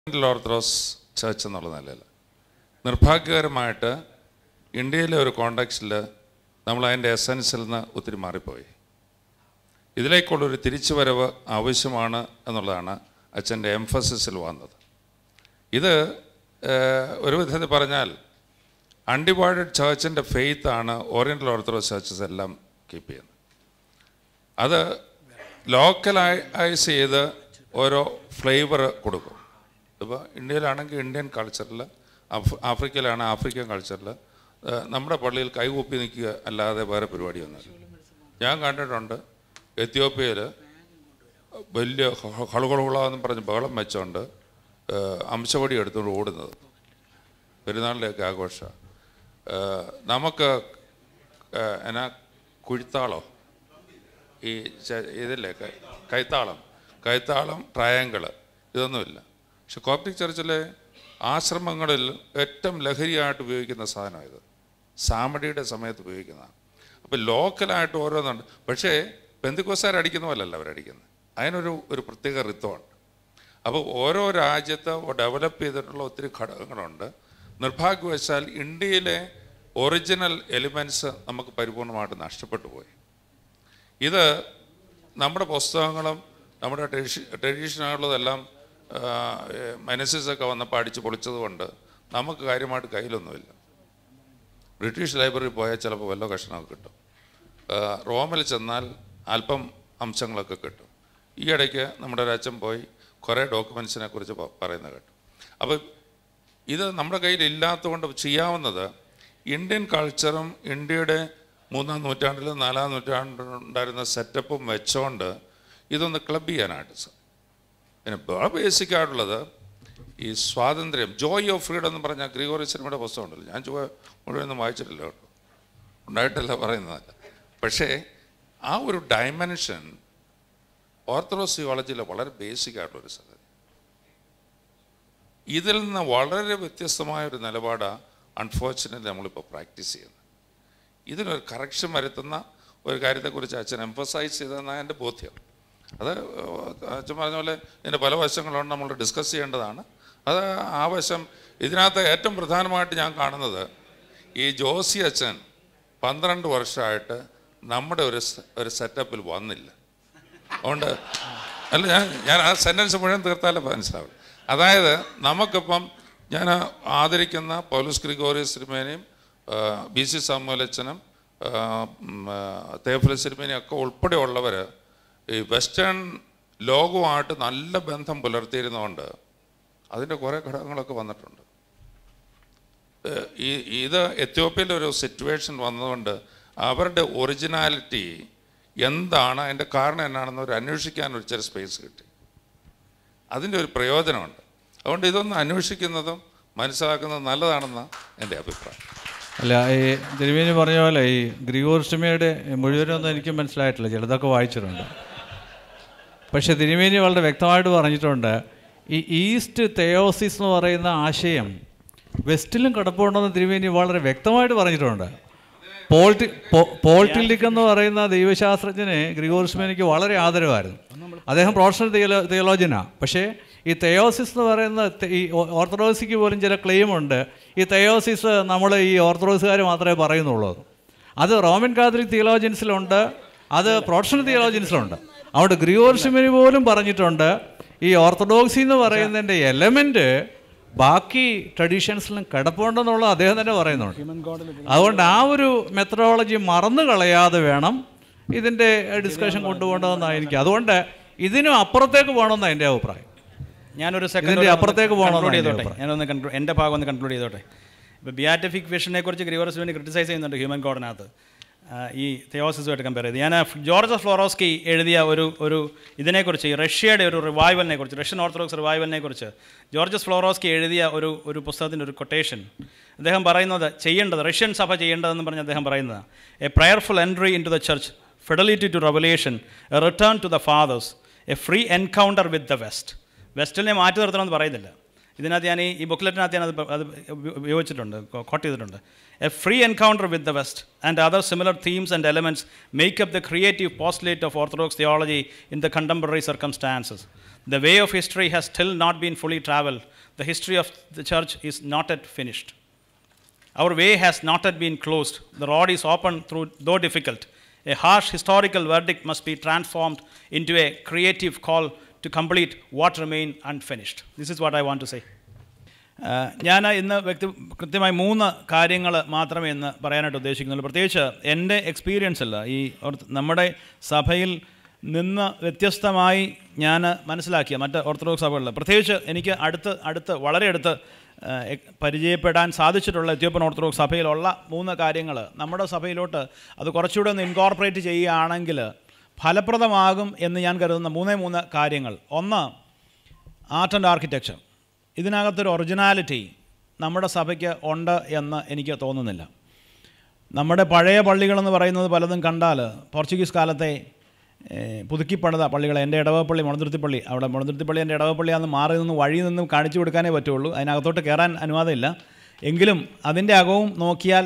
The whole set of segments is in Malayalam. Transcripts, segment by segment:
ഇന്ത്യൻ ഓർത്തഡോക്സ് ചർച്ച് എന്നുള്ള നിലയിൽ നിർഭാഗ്യകരമായിട്ട് ഇന്ത്യയിലെ ഒരു കോണ്ടക്സ്റ്റിൽ നമ്മൾ അതിൻ്റെ എസൻസിൽ നിന്ന് ഒത്തിരി മാറിപ്പോയി ഇതിലേക്കുള്ളൊരു തിരിച്ചുവരവ് ആവശ്യമാണ് എന്നുള്ളതാണ് അച്ഛൻ്റെ എംഫസിസിൽ വന്നത് ഇത് ഏഹ്, ഒരു വിധത്തിൽ പറഞ്ഞാൽ അൺഡിവൈഡഡ് ചേർച്ചിൻ്റെ ഫെയ്ത്താണ് ഓറിയൻ്റൽ ഓർത്തഡോക്സ് ചർച്ചസ് എല്ലാം കീപ്പ് ചെയ്യുന്നത് അത് ലോക്കലൈസ് ചെയ്ത് ഓരോ ഫ്ലേവർ കൊടുക്കും ഇപ്പോൾ ഇന്ത്യയിലാണെങ്കിൽ ഇന്ത്യൻ കൾച്ചറിൽ ആഫ്രിക്കയിലാണ് ആഫ്രിക്കൻ കൾച്ചറിൽ നമ്മുടെ പള്ളിയിൽ കൈകൂപ്പി നിൽക്കുക അല്ലാതെ വേറെ പരിപാടിയൊന്നുമില്ല ഞാൻ കണ്ടിട്ടുണ്ട് എത്യോപ്യയിൽ വലിയ ഹളുകളുകളെന്ന് പറഞ്ഞ് ബഹളം വെച്ചുകൊണ്ട് ഏഹ്, അംശവടി എടുത്തുകൊണ്ട് ഓടുന്നത് പെരുന്നാളിൻ്റെയൊക്കെ ആഘോഷം നമുക്ക് ഏഹ്, എന്നാ കുഴിത്താളോ ഈ ച- ഇതില്ലേ കൈ- കൈത്താളം കൈത്താളം ട്രയാങ്കിള് ഇതൊന്നുമില്ല പക്ഷെ കോപ്റ്റിക് ചർച്ചിലെ ആശ്രമങ്ങളിൽ ഏറ്റവും ലഹരിയായിട്ട് ഉപയോഗിക്കുന്ന സാധനം ഇത് സാമടിയുടെ സമയത്ത് ഉപയോഗിക്കുന്നതാണ് അപ്പോൾ ലോക്കലായിട്ട് ഓരോന്നുണ്ട് പക്ഷേ ബന്ധുക്കോസാർ അടിക്കുന്ന പോലല്ല അവരടിക്കുന്നത് അതിനൊരു ഒരു പ്രത്യേക ഋത്വമുണ്ട് അപ്പോൾ ഓരോ രാജ്യത്ത് ഡെവലപ്പ് ചെയ്തിട്ടുള്ള ഒത്തിരി ഘടകങ്ങളുണ്ട് നിർഭാഗ്യവശാൽ ഇന്ത്യയിലെ ഒറിജിനൽ എലിമെൻറ്റ്സ് നമുക്ക് പരിപൂർണമായിട്ട് നഷ്ടപ്പെട്ടു പോയി ഇത് നമ്മുടെ പുസ്തകങ്ങളും നമ്മുടെ ട്രഡീഷ ട്രഡീഷനുകളെല്ലാം മനസ്സിസൊക്കെ വന്നപ്പോൾ അടിച്ച് പൊളിച്ചതുകൊണ്ട് നമുക്ക് കാര്യമായിട്ട് കയ്യിലൊന്നുമില്ല ബ്രിട്ടീഷ് ലൈബ്രറി പോയാൽ ചിലപ്പോൾ വല്ല കഷ്ണമൊക്കെ കിട്ടും ആ, റോമിൽ ചെന്നാൽ അല്പം അംശങ്ങളൊക്കെ കിട്ടും ഈ ഇടയ്ക്ക് നമ്മുടെ ഒരു അച്ഛൻ പോയി കുറേ ഡോക്യുമെൻസിനെ കുറിച്ച് പ- പറയുന്നത് കേട്ടു അപ്പോൾ ഇത് നമ്മുടെ കയ്യിൽ ഇല്ലാത്തതുകൊണ്ട് ചെയ്യാവുന്നത് ഇന്ത്യൻ കൾച്ചറും ഇന്ത്യയുടെ മൂന്നാം നൂറ്റാണ്ടിലും നാലാം നൂറ്റാണ്ടിലും ഉണ്ടായിരുന്ന സെറ്റപ്പും വെച്ചുകൊണ്ട് ഇതൊന്ന് ക്ലബ് ചെയ്യാനായിട്ട് സാധിക്കും പിന്നെ വളരെ ബേസിക് ആയിട്ടുള്ളത് ഈ സ്വാതന്ത്ര്യം ജോയ് ഓഫ് ഫ്രീഡം എന്ന് പറഞ്ഞാൽ ഗ്രിഗോറി സിനിമയുടെ പുസ്തകം ഉണ്ടല്ലോ ഞാൻ ചുവ മുഴുവനൊന്നും വായിച്ചിട്ടില്ല കേട്ടോ ഉണ്ടായിട്ടല്ല പറയുന്നതല്ല പക്ഷേ ആ ഒരു ഡയമെൻഷൻ ഓർത്തഡോക്സ് തിയോളജിയിലെ വളരെ ബേസിക് ആയിട്ടുള്ളൊരു സംഗതി ഇതിൽ നിന്ന് വളരെ വ്യത്യസ്തമായ ഒരു നിലപാടാണ് അൺഫോർച്ചുനേറ്റ്ലി നമ്മളിപ്പോൾ പ്രാക്ടീസ് ചെയ്യുന്നത് ഇതിനൊരു കറക്ഷൻ വരുത്തുന്ന ഒരു കാര്യത്തെക്കുറിച്ച് അച്ഛൻ എംഫസൈസ് ചെയ്തതെന്നാണ് എൻ്റെ ബോധ്യം അത് അച്ഛൻ പറഞ്ഞ പോലെ ഇതിൻ്റെ പല വശങ്ങളുണ്ട് നമ്മൾ ഡിസ്കസ് ചെയ്യേണ്ടതാണ് അത് ആ വശം ഇതിനകത്ത് ഏറ്റവും പ്രധാനമായിട്ട് ഞാൻ കാണുന്നത് ഈ ജോസി അച്ഛൻ പന്ത്രണ്ട് വർഷമായിട്ട് നമ്മുടെ ഒരു സ- ഒരു സെറ്റപ്പിൽ വന്നില്ല അതുകൊണ്ട് അല്ല ഞാൻ ഞാൻ ആ സെൻറ്റൻസ് മുഴുവൻ തീർത്താലേ മനസ്സിലാവും അതായത് നമുക്കിപ്പം ഞാൻ ആദരിക്കുന്ന പൗലൂസ് ഗ്രിഗോറിയസ് സിനിമേനെയും ബി സി സാമുലച്ചനും തേഫല സിനിമേനെയും ഒക്കെ ഉൾപ്പെടെയുള്ളവർ ഈ വെസ്റ്റേൺ ലോകവുമായിട്ട് നല്ല ബന്ധം പുലർത്തിയിരുന്നതുകൊണ്ട് അതിൻ്റെ കുറേ ഘടകങ്ങളൊക്കെ വന്നിട്ടുണ്ട് ഏഹ് ഈ ഇത് എത്യോപ്യയിലെ ഒരു സിറ്റുവേഷൻ വന്നതുകൊണ്ട് അവരുടെ ഒറിജിനാലിറ്റി എന്താണ് അതിൻ്റെ കാരണം എന്നാണെന്ന് ഒരു അന്വേഷിക്കാൻ ഒരു ചെറിയ സ്പേസ് കിട്ടി അതിൻ്റെ ഒരു പ്രയോജനമുണ്ട് അതുകൊണ്ട് ഇതൊന്ന് അന്വേഷിക്കുന്നതും മനസ്സിലാക്കുന്നതും നല്ലതാണെന്ന് എൻ്റെ അഭിപ്രായം അല്ല ഈ തിരുമേനി പറഞ്ഞ പോലെ ഈ ഗ്രിഗോർസ്റ്റമിയുടെ മുഴുവനൊന്നും എനിക്ക് മനസ്സിലായിട്ടില്ല ചിലതൊക്കെ വായിച്ചിട്ടുണ്ട് പക്ഷെ തിരുമേനി വളരെ വ്യക്തമായിട്ട് പറഞ്ഞിട്ടുണ്ട് ഈ ഈസ്റ്റ് തെയോസിസ് എന്ന് പറയുന്ന ആശയം വെസ്റ്റിലും കിടപ്പുണ്ടെന്ന് തിരുമേനി വളരെ വ്യക്തമായിട്ട് പറഞ്ഞിട്ടുണ്ട് പോൾട്ടി പോൾട്ടിലിക് എന്ന് പറയുന്ന ദൈവശാസ്ത്രജ്ഞന് ഗ്രിഗോർസ്മേനിക്ക് വളരെ ആദരവായിരുന്നു അദ്ദേഹം പ്രൊഫഷണൽ തിയലോ തിയോളജിനാണ് പക്ഷേ ഈ തെയോസിസ് എന്ന് പറയുന്ന തെ- ഈ ഓ- ഓർത്തഡോക്സിക്ക് പോലും ചില ക്ലെയിമുണ്ട് ഈ തെയോസിസ് നമ്മൾ ഈ ഓർത്തഡോക്സുകാർ മാത്രമേ പറയുന്നുള്ളൂ അത് റോമൻ കാത്തലിക് തിയോളജിൻസിലുണ്ട് അത് പ്രൊഫഷണൽ തിയോളജിൻസിലുണ്ട് അവിടെ ഗ്രിഗോർസ്മിന് പോലും പറഞ്ഞിട്ടുണ്ട് ഈ ഓർത്തഡോക്സി എന്ന് പറയുന്നതിൻ്റെ എലമെൻറ്റ് ബാക്കി ട്രഡീഷൻസിലും കിടപ്പുണ്ടെന്നുള്ള അദ്ദേഹം തന്നെ പറയുന്നുണ്ട് അതുകൊണ്ട് ആ ഒരു മെത്തഡോളജി മറന്നു കളയാതെ വേണം ഇതിൻ്റെ ഡിസ്കഷൻ കൊണ്ടുപോകേണ്ടതെന്നാണ് എനിക്ക് അതുകൊണ്ട് ഇതിനും അപ്പുറത്തേക്ക് പോകണമെന്നാണ് എൻ്റെ അഭിപ്രായം ഞാനൊരു ഇതിന്റെ അപ്പുറത്തേക്ക് പോകണം കൺക്ലൂഡ് എന്നാണ് ചെയ്തോട്ടെ എൻ്റെ ഞാനൊന്ന് കൺക്ലൂ എൻ്റെ ഭാഗം ഒന്ന് കൺക്ലൂഡ് ചെയ്തോട്ടെ ഇപ്പോൾ ബിയാറ്റിഫിക് വിഷനെ കുറിച്ച് ഗ്രിവറസ് വേണ്ടി ക്രിട്ടിസൈസ് ചെയ്യുന്നുണ്ട് ഹ്യൂമൻ കോഡിനകത്ത് ഈ തെയോസിസുമായിട്ട് കമ്പയർ ചെയ്ത് ഞാൻ ജോർജ് ഫ്ലോറോസ്കി എഴുതിയ ഒരു ഒരു ഇതിനെക്കുറിച്ച് ഈ റഷ്യയുടെ ഒരു റിവൈവലിനെ കുറിച്ച് റഷ്യൻ ഓർത്തഡോക്സ് റിവൈവലിനെ കുറിച്ച് ജോർജസ് ഫ്ലോറോസ്കി എഴുതിയ ഒരു ഒരു പുസ്തകത്തിൻ്റെ ഒരു കൊട്ടേഷൻ അദ്ദേഹം പറയുന്നത് ചെയ്യേണ്ടത് റഷ്യൻ സഭ ചെയ്യേണ്ടതെന്ന് പറഞ്ഞ് അദ്ദേഹം പറയുന്നത് a prayerful entry into the church fidelity to revelation a return to the fathers a free encounter with the west വെസ്റ്റിനെ മാറ്റി നിർത്തണമെന്ന് പറയുന്നില്ല ഇതിനകത്ത് ഞാൻ ഈ ഈ ബുക്ക്ലെറ്റിനകത്ത് ഞാൻ അത് പ- അത് ഉപ- ഉപയോഗിച്ചിട്ടുണ്ട് കോട്ട് ചെയ്തിട്ടുണ്ട് a free encounter with the west and other similar themes and elements make up the creative postulate of orthodox theology in the contemporary circumstances The way of history has still not been fully traveled. The history of the church is not yet finished. Our way has not yet been closed. The road is open through, though difficult. A harsh historical verdict must be transformed into a creative call to complete what remain unfinished. This is what I want to say. ഞാൻ ഇന്ന് വ്യക്തി കൃത്യമായി മൂന്ന് കാര്യങ്ങൾ മാത്രമേ ഇന്ന് പറയാനായിട്ട് ഉദ്ദേശിക്കുന്നുള്ളൂ പ്രത്യേകിച്ച് എൻ്റെ എക്സ്പീരിയൻസ് അല്ല ഈ ഓർത്ത് നമ്മുടെ സഭയിൽ നിന്ന് വ്യത്യസ്തമായി ഞാൻ മനസ്സിലാക്കിയ മറ്റ് ഓർത്തഡോക്സ് സഭകളിൽ പ്രത്യേകിച്ച് എനിക്ക് അടുത്ത് അടുത്ത് വളരെ അടുത്ത് ആ, എ- പരിചയപ്പെടാൻ സാധിച്ചിട്ടുള്ള എത്യോപ്യൻ ഓർത്തഡോക്സ് സഭയിലുള്ള മൂന്ന് കാര്യങ്ങൾ നമ്മുടെ സഭയിലോട്ട് അത് കുറച്ചുകൂടെ ഒന്ന് ഇൻകോർപ്പറേറ്റ് ചെയ്യുകയാണെങ്കിൽ ഫലപ്രദമാകും എന്ന് ഞാൻ കരുതുന്ന മൂന്നേ മൂന്ന് കാര്യങ്ങൾ ഒന്ന് ആർട്ട് ആൻഡ് ആർക്കിടെക്ചർ ഇതിനകത്തൊരു ഒറിജിനാലിറ്റി നമ്മുടെ സഭയ്ക്ക് ഉണ്ട് എന്ന് എനിക്ക് തോന്നുന്നില്ല നമ്മുടെ പഴയ പള്ളികളെന്ന് പറയുന്നത് പലതും കണ്ടാൽ പോർച്ചുഗീസ് കാലത്തെ ഏഹ്, പുതുക്കിപ്പണിത പള്ളികൾ എൻ്റെ ഇടവപ്പള്ളി മുളന്തുരുത്തിപ്പള്ളി അവിടെ മുളന്തുരുത്തിപ്പള്ളി എൻ്റെ ഇടവപ്പള്ളിയാന്ന് മാറി നിന്ന് വഴി നിന്നും കാണിച്ചു കൊടുക്കാനേ പറ്റുള്ളൂ അതിനകത്തോട്ട് കയറാൻ അനുവാദമില്ല എങ്കിലും അതിൻ്റെ അകവും നോക്കിയാൽ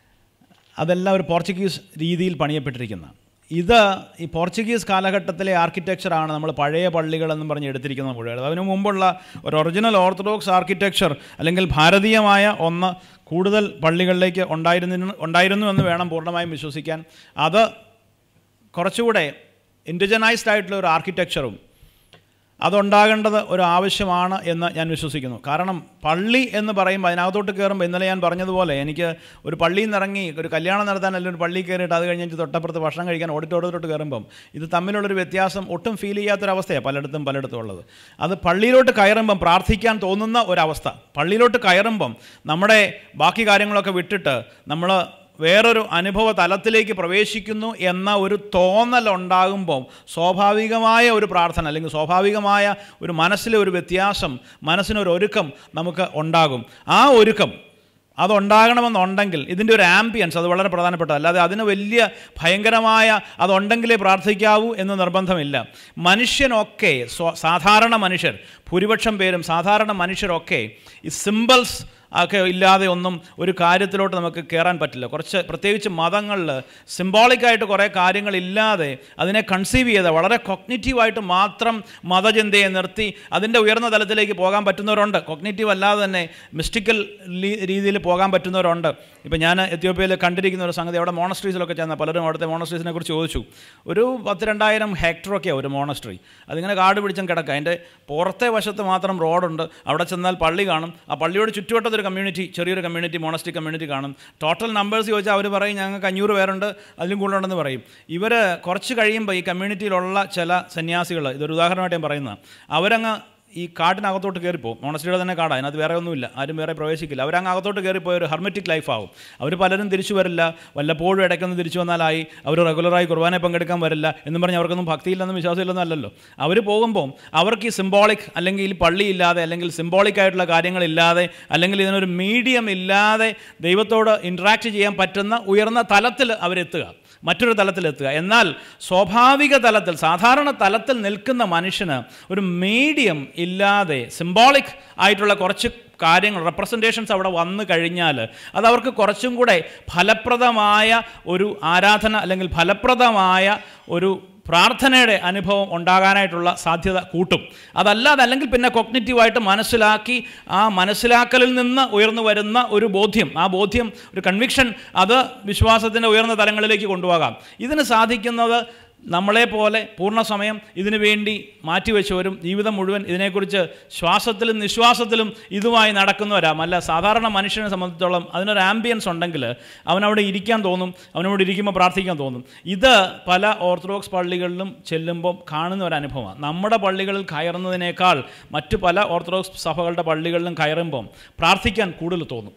അതെല്ലാം ഒരു പോർച്ചുഗീസ് രീതിയിൽ പണിയപ്പെട്ടിരിക്കുന്ന ഇത് ഈ പോർച്ചുഗീസ് കാലഘട്ടത്തിലെ ആർക്കിടെക്ചറാണ് നമ്മൾ പഴയ പള്ളികളെന്നും പറഞ്ഞ് എടുത്തിരിക്കുന്നത് മുഴുവൻ അതിനു മുമ്പുള്ള ഒരു ഒറിജിനൽ ഓർത്തഡോക്സ് ആർക്കിടെക്ചർ അല്ലെങ്കിൽ ഭാരതീയമായ ഒന്ന് കൂടുതൽ പള്ളികളിലേക്ക് ഉണ്ടായിരുന്നു ഉണ്ടായിരുന്നു എന്ന് വേണം പൂർണ്ണമായും വിശ്വസിക്കാൻ അത് കുറച്ചുകൂടെ ഇൻഡിജനൈസ്ഡ് ആയിട്ടുള്ള ഒരു ആർക്കിടെക്ചറും അതുണ്ടാകേണ്ടത് ഒരു ആവശ്യമാണ് എന്ന് ഞാൻ വിശ്വസിക്കുന്നു കാരണം പള്ളി എന്ന് പറയുമ്പോൾ അതിനകത്തോട്ട് കയറുമ്പോൾ ഇന്നലെ ഞാൻ പറഞ്ഞതുപോലെ എനിക്ക് ഒരു പള്ളിയിൽ നിന്ന് ഇറങ്ങി ഒരു കല്യാണം നടത്താൻ അല്ലെങ്കിൽ ഒരു പള്ളിയിൽ കയറിയിട്ട് അത് കഴിഞ്ഞിട്ട് തൊട്ടപ്പുറത്ത് ഭക്ഷണം കഴിക്കാൻ ഓഡിറ്റോറിയത്തോട്ട് കയറുമ്പം ഇത് തമ്മിലുള്ളൊരു വ്യത്യാസം ഒട്ടും ഫീൽ ചെയ്യാത്തൊരവസ്ഥയാണ് പലയിടത്തും പലയിടത്തും ഉള്ളത് അത് പള്ളിയിലോട്ട് കയറുമ്പം പ്രാർത്ഥിക്കാൻ തോന്നുന്ന ഒരവസ്ഥ പള്ളിയിലോട്ട് കയറുമ്പം നമ്മുടെ ബാക്കി കാര്യങ്ങളൊക്കെ വിട്ടിട്ട് നമ്മൾ വേറൊരു അനുഭവ തലത്തിലേക്ക് പ്രവേശിക്കുന്നു എന്ന ഒരു തോന്നൽ ഉണ്ടാകുമ്പോൾ സ്വാഭാവികമായ ഒരു പ്രാർത്ഥന അല്ലെങ്കിൽ സ്വാഭാവികമായ ഒരു മനസ്സിലെ ഒരു വ്യത്യാസം മനസ്സിനൊരു ഒരുക്കം നമുക്ക് ഉണ്ടാകും ആ ഒരുക്കം അതുണ്ടാകണമെന്നുണ്ടെങ്കിൽ ഇതിൻ്റെ ഒരു ആംബിയൻസ് അത് വളരെ പ്രധാനപ്പെട്ട അല്ലാതെ അതിന് വലിയ ഭയങ്കരമായ അതുണ്ടെങ്കിലേ പ്രാർത്ഥിക്കാവൂ എന്ന് നിർബന്ധമില്ല മനുഷ്യനൊക്കെ സ്വ സാധാരണ മനുഷ്യർ ഭൂരിപക്ഷം പേരും സാധാരണ മനുഷ്യരൊക്കെ ഈ സിമ്പിൾസ് ഒക്കെ ഇല്ലാതെ ഒന്നും ഒരു കാര്യത്തിലോട്ട് നമുക്ക് കയറാൻ പറ്റില്ല കുറച്ച് പ്രത്യേകിച്ച് മതങ്ങളിൽ സിംബോളിക്കായിട്ട് കുറേ കാര്യങ്ങളില്ലാതെ അതിനെ കൺസീവ് ചെയ്ത് വളരെ കൊഗ്നിറ്റീവായിട്ട് മാത്രം മതചിന്തയെ നിർത്തി അതിൻ്റെ ഉയർന്ന തലത്തിലേക്ക് പോകാൻ പറ്റുന്നവരുണ്ട് കൊഗ്നിറ്റീവ് അല്ലാതെ തന്നെ മിസ്റ്റിക്കൽ രീതിയിൽ പോകാൻ പറ്റുന്നവരുണ്ട് ഇപ്പം ഞാൻ എത്യോപ്യയിൽ കണ്ടിരിക്കുന്ന ഒരു സംഗതി അവിടെ മോണസ്ട്രീസിലൊക്കെ ചെന്ന പലരും അവിടുത്തെ മോണസ്ട്രീസിനെ കുറിച്ച് ചോദിച്ചു ഒരു പത്ത് രണ്ടായിരം ഹെക്ടറൊക്കെയാണ് ഒരു മോണസ്ട്രി അതിങ്ങനെ കാട് പിടിച്ചും കിടക്കുക അതിൻ്റെ പുറത്തെ വശത്ത് മാത്രം റോഡുണ്ട് അവിടെ ചെന്നാൽ പള്ളി കാണും ആ പള്ളിയോട് ചുറ്റുവട്ടത്തൊരു കമ്മ്യൂണിറ്റി ചെറിയൊരു കമ്മ്യൂണിറ്റി മോണസ്ട്രി കമ്മ്യൂണിറ്റി കാണും ടോട്ടൽ നമ്പേഴ്സ് ചോദിച്ചാൽ അവർ പറയും ഞങ്ങൾക്ക് അഞ്ഞൂറ് പേരുണ്ട് അതിലും കൂടുതലുണ്ടെന്ന് പറയും ഇവർ കുറച്ച് കഴിയുമ്പോൾ ഈ കമ്മ്യൂണിറ്റിയിലുള്ള ചില സന്യാസികൾ ഇതൊരു ഉദാഹരണമായിട്ട് ഞാൻ പറയുന്നത് അവരങ്ങ് ഈ കാട്ടിനകത്തോട്ട് കയറിപ്പോവും മോണസ്ട്രിയുടെ തന്നെ കാടാണ് അതിനകത്ത് വേറെ ഒന്നുമില്ല ആരും വേറെ പ്രവേശിക്കില്ല അവരങ്ങ് അകത്തോട്ട് കയറിപ്പോയ ഒരു ഹെർമെറ്റിക് ലൈഫ് ആവും അവർ പലരും തിരിച്ചു വരില്ല വല്ലപ്പോഴും ഇടയ്ക്കൊന്ന് തിരിച്ചു വന്നാലായി അവർ റെഗുലറായി കുർബാന പങ്കെടുക്കാൻ വരില്ല എന്നും പറഞ്ഞ് അവർക്കൊന്നും ഭക്തിയില്ലെന്നും വിശ്വാസമില്ലെന്നും അല്ലല്ലോ അവർ പോകുമ്പോൾ അവർക്ക് ഈ സിംബോളിക് അല്ലെങ്കിൽ ഈ പള്ളി ഇല്ലാതെ അല്ലെങ്കിൽ സിംബോളിക് ആയിട്ടുള്ള കാര്യങ്ങളില്ലാതെ അല്ലെങ്കിൽ ഇതിനൊരു മീഡിയം ഇല്ലാതെ ദൈവത്തോട് ഇൻട്രാക്ട് ചെയ്യാൻ പറ്റുന്ന ഉയർന്ന തലത്തിൽ അവരെത്തുക മറ്റൊരു തലത്തിലെത്തുക എന്നാൽ സ്വാഭാവിക തലത്തിൽ സാധാരണ തലത്തിൽ നിൽക്കുന്ന മനുഷ്യന് ഒരു മീഡിയം ഇല്ലാതെ സിംബോളിക് ആയിട്ടുള്ള കുറച്ച് കാര്യങ്ങൾ റെപ്രസെൻറ്റേഷൻസ് അവിടെ വന്നു കഴിഞ്ഞാൽ അത് അവർക്ക് കുറച്ചും കൂടെ ഫലപ്രദമായ ഒരു ആരാധന അല്ലെങ്കിൽ ഫലപ്രദമായ ഒരു പ്രാർത്ഥനയുടെ അനുഭവം ഉണ്ടാകാനായിട്ടുള്ള സാധ്യത കൂട്ടും അതല്ലാതെ അല്ലെങ്കിൽ പിന്നെ കൊഗ്നിറ്റീവായിട്ട് മനസ്സിലാക്കി ആ മനസ്സിലാക്കലിൽ നിന്ന് ഉയർന്നു വരുന്ന ഒരു ബോധ്യം ആ ബോധ്യം ഒരു കൺവിക്ഷൻ അത് വിശ്വാസത്തിൻ്റെ ഉയർന്ന തലങ്ങളിലേക്ക് കൊണ്ടുപോകാം ഇതിന് സാധിക്കുന്നത് നമ്മളെപ്പോലെ പൂർണ്ണസമയം ഇതിനു വേണ്ടി മാറ്റിവെച്ചവരും ജീവിതം മുഴുവൻ ഇതിനെക്കുറിച്ച് ശ്വാസത്തിലും നിശ്വാസത്തിലും ഇതുമായി നടക്കുന്നവരാം അല്ല സാധാരണ മനുഷ്യനെ സംബന്ധിച്ചോളം അതിനൊരു ആംബിയൻസ് ഉണ്ടെങ്കിൽ അവനവിടെ ഇരിക്കാൻ തോന്നും അവനവിടെ ഇരിക്കുമ്പോൾ പ്രാർത്ഥിക്കാൻ തോന്നും ഇത് പല ഓർത്തഡോക്സ് പള്ളികളിലും ചെല്ലുമ്പം കാണുന്ന ഒരു അനുഭവമാണ് നമ്മുടെ പള്ളികളിൽ കയറുന്നതിനേക്കാൾ മറ്റു പല ഓർത്തഡോക്സ് സഭകളുടെ പള്ളികളിലും കയറുമ്പം പ്രാർത്ഥിക്കാൻ കൂടുതൽ തോന്നും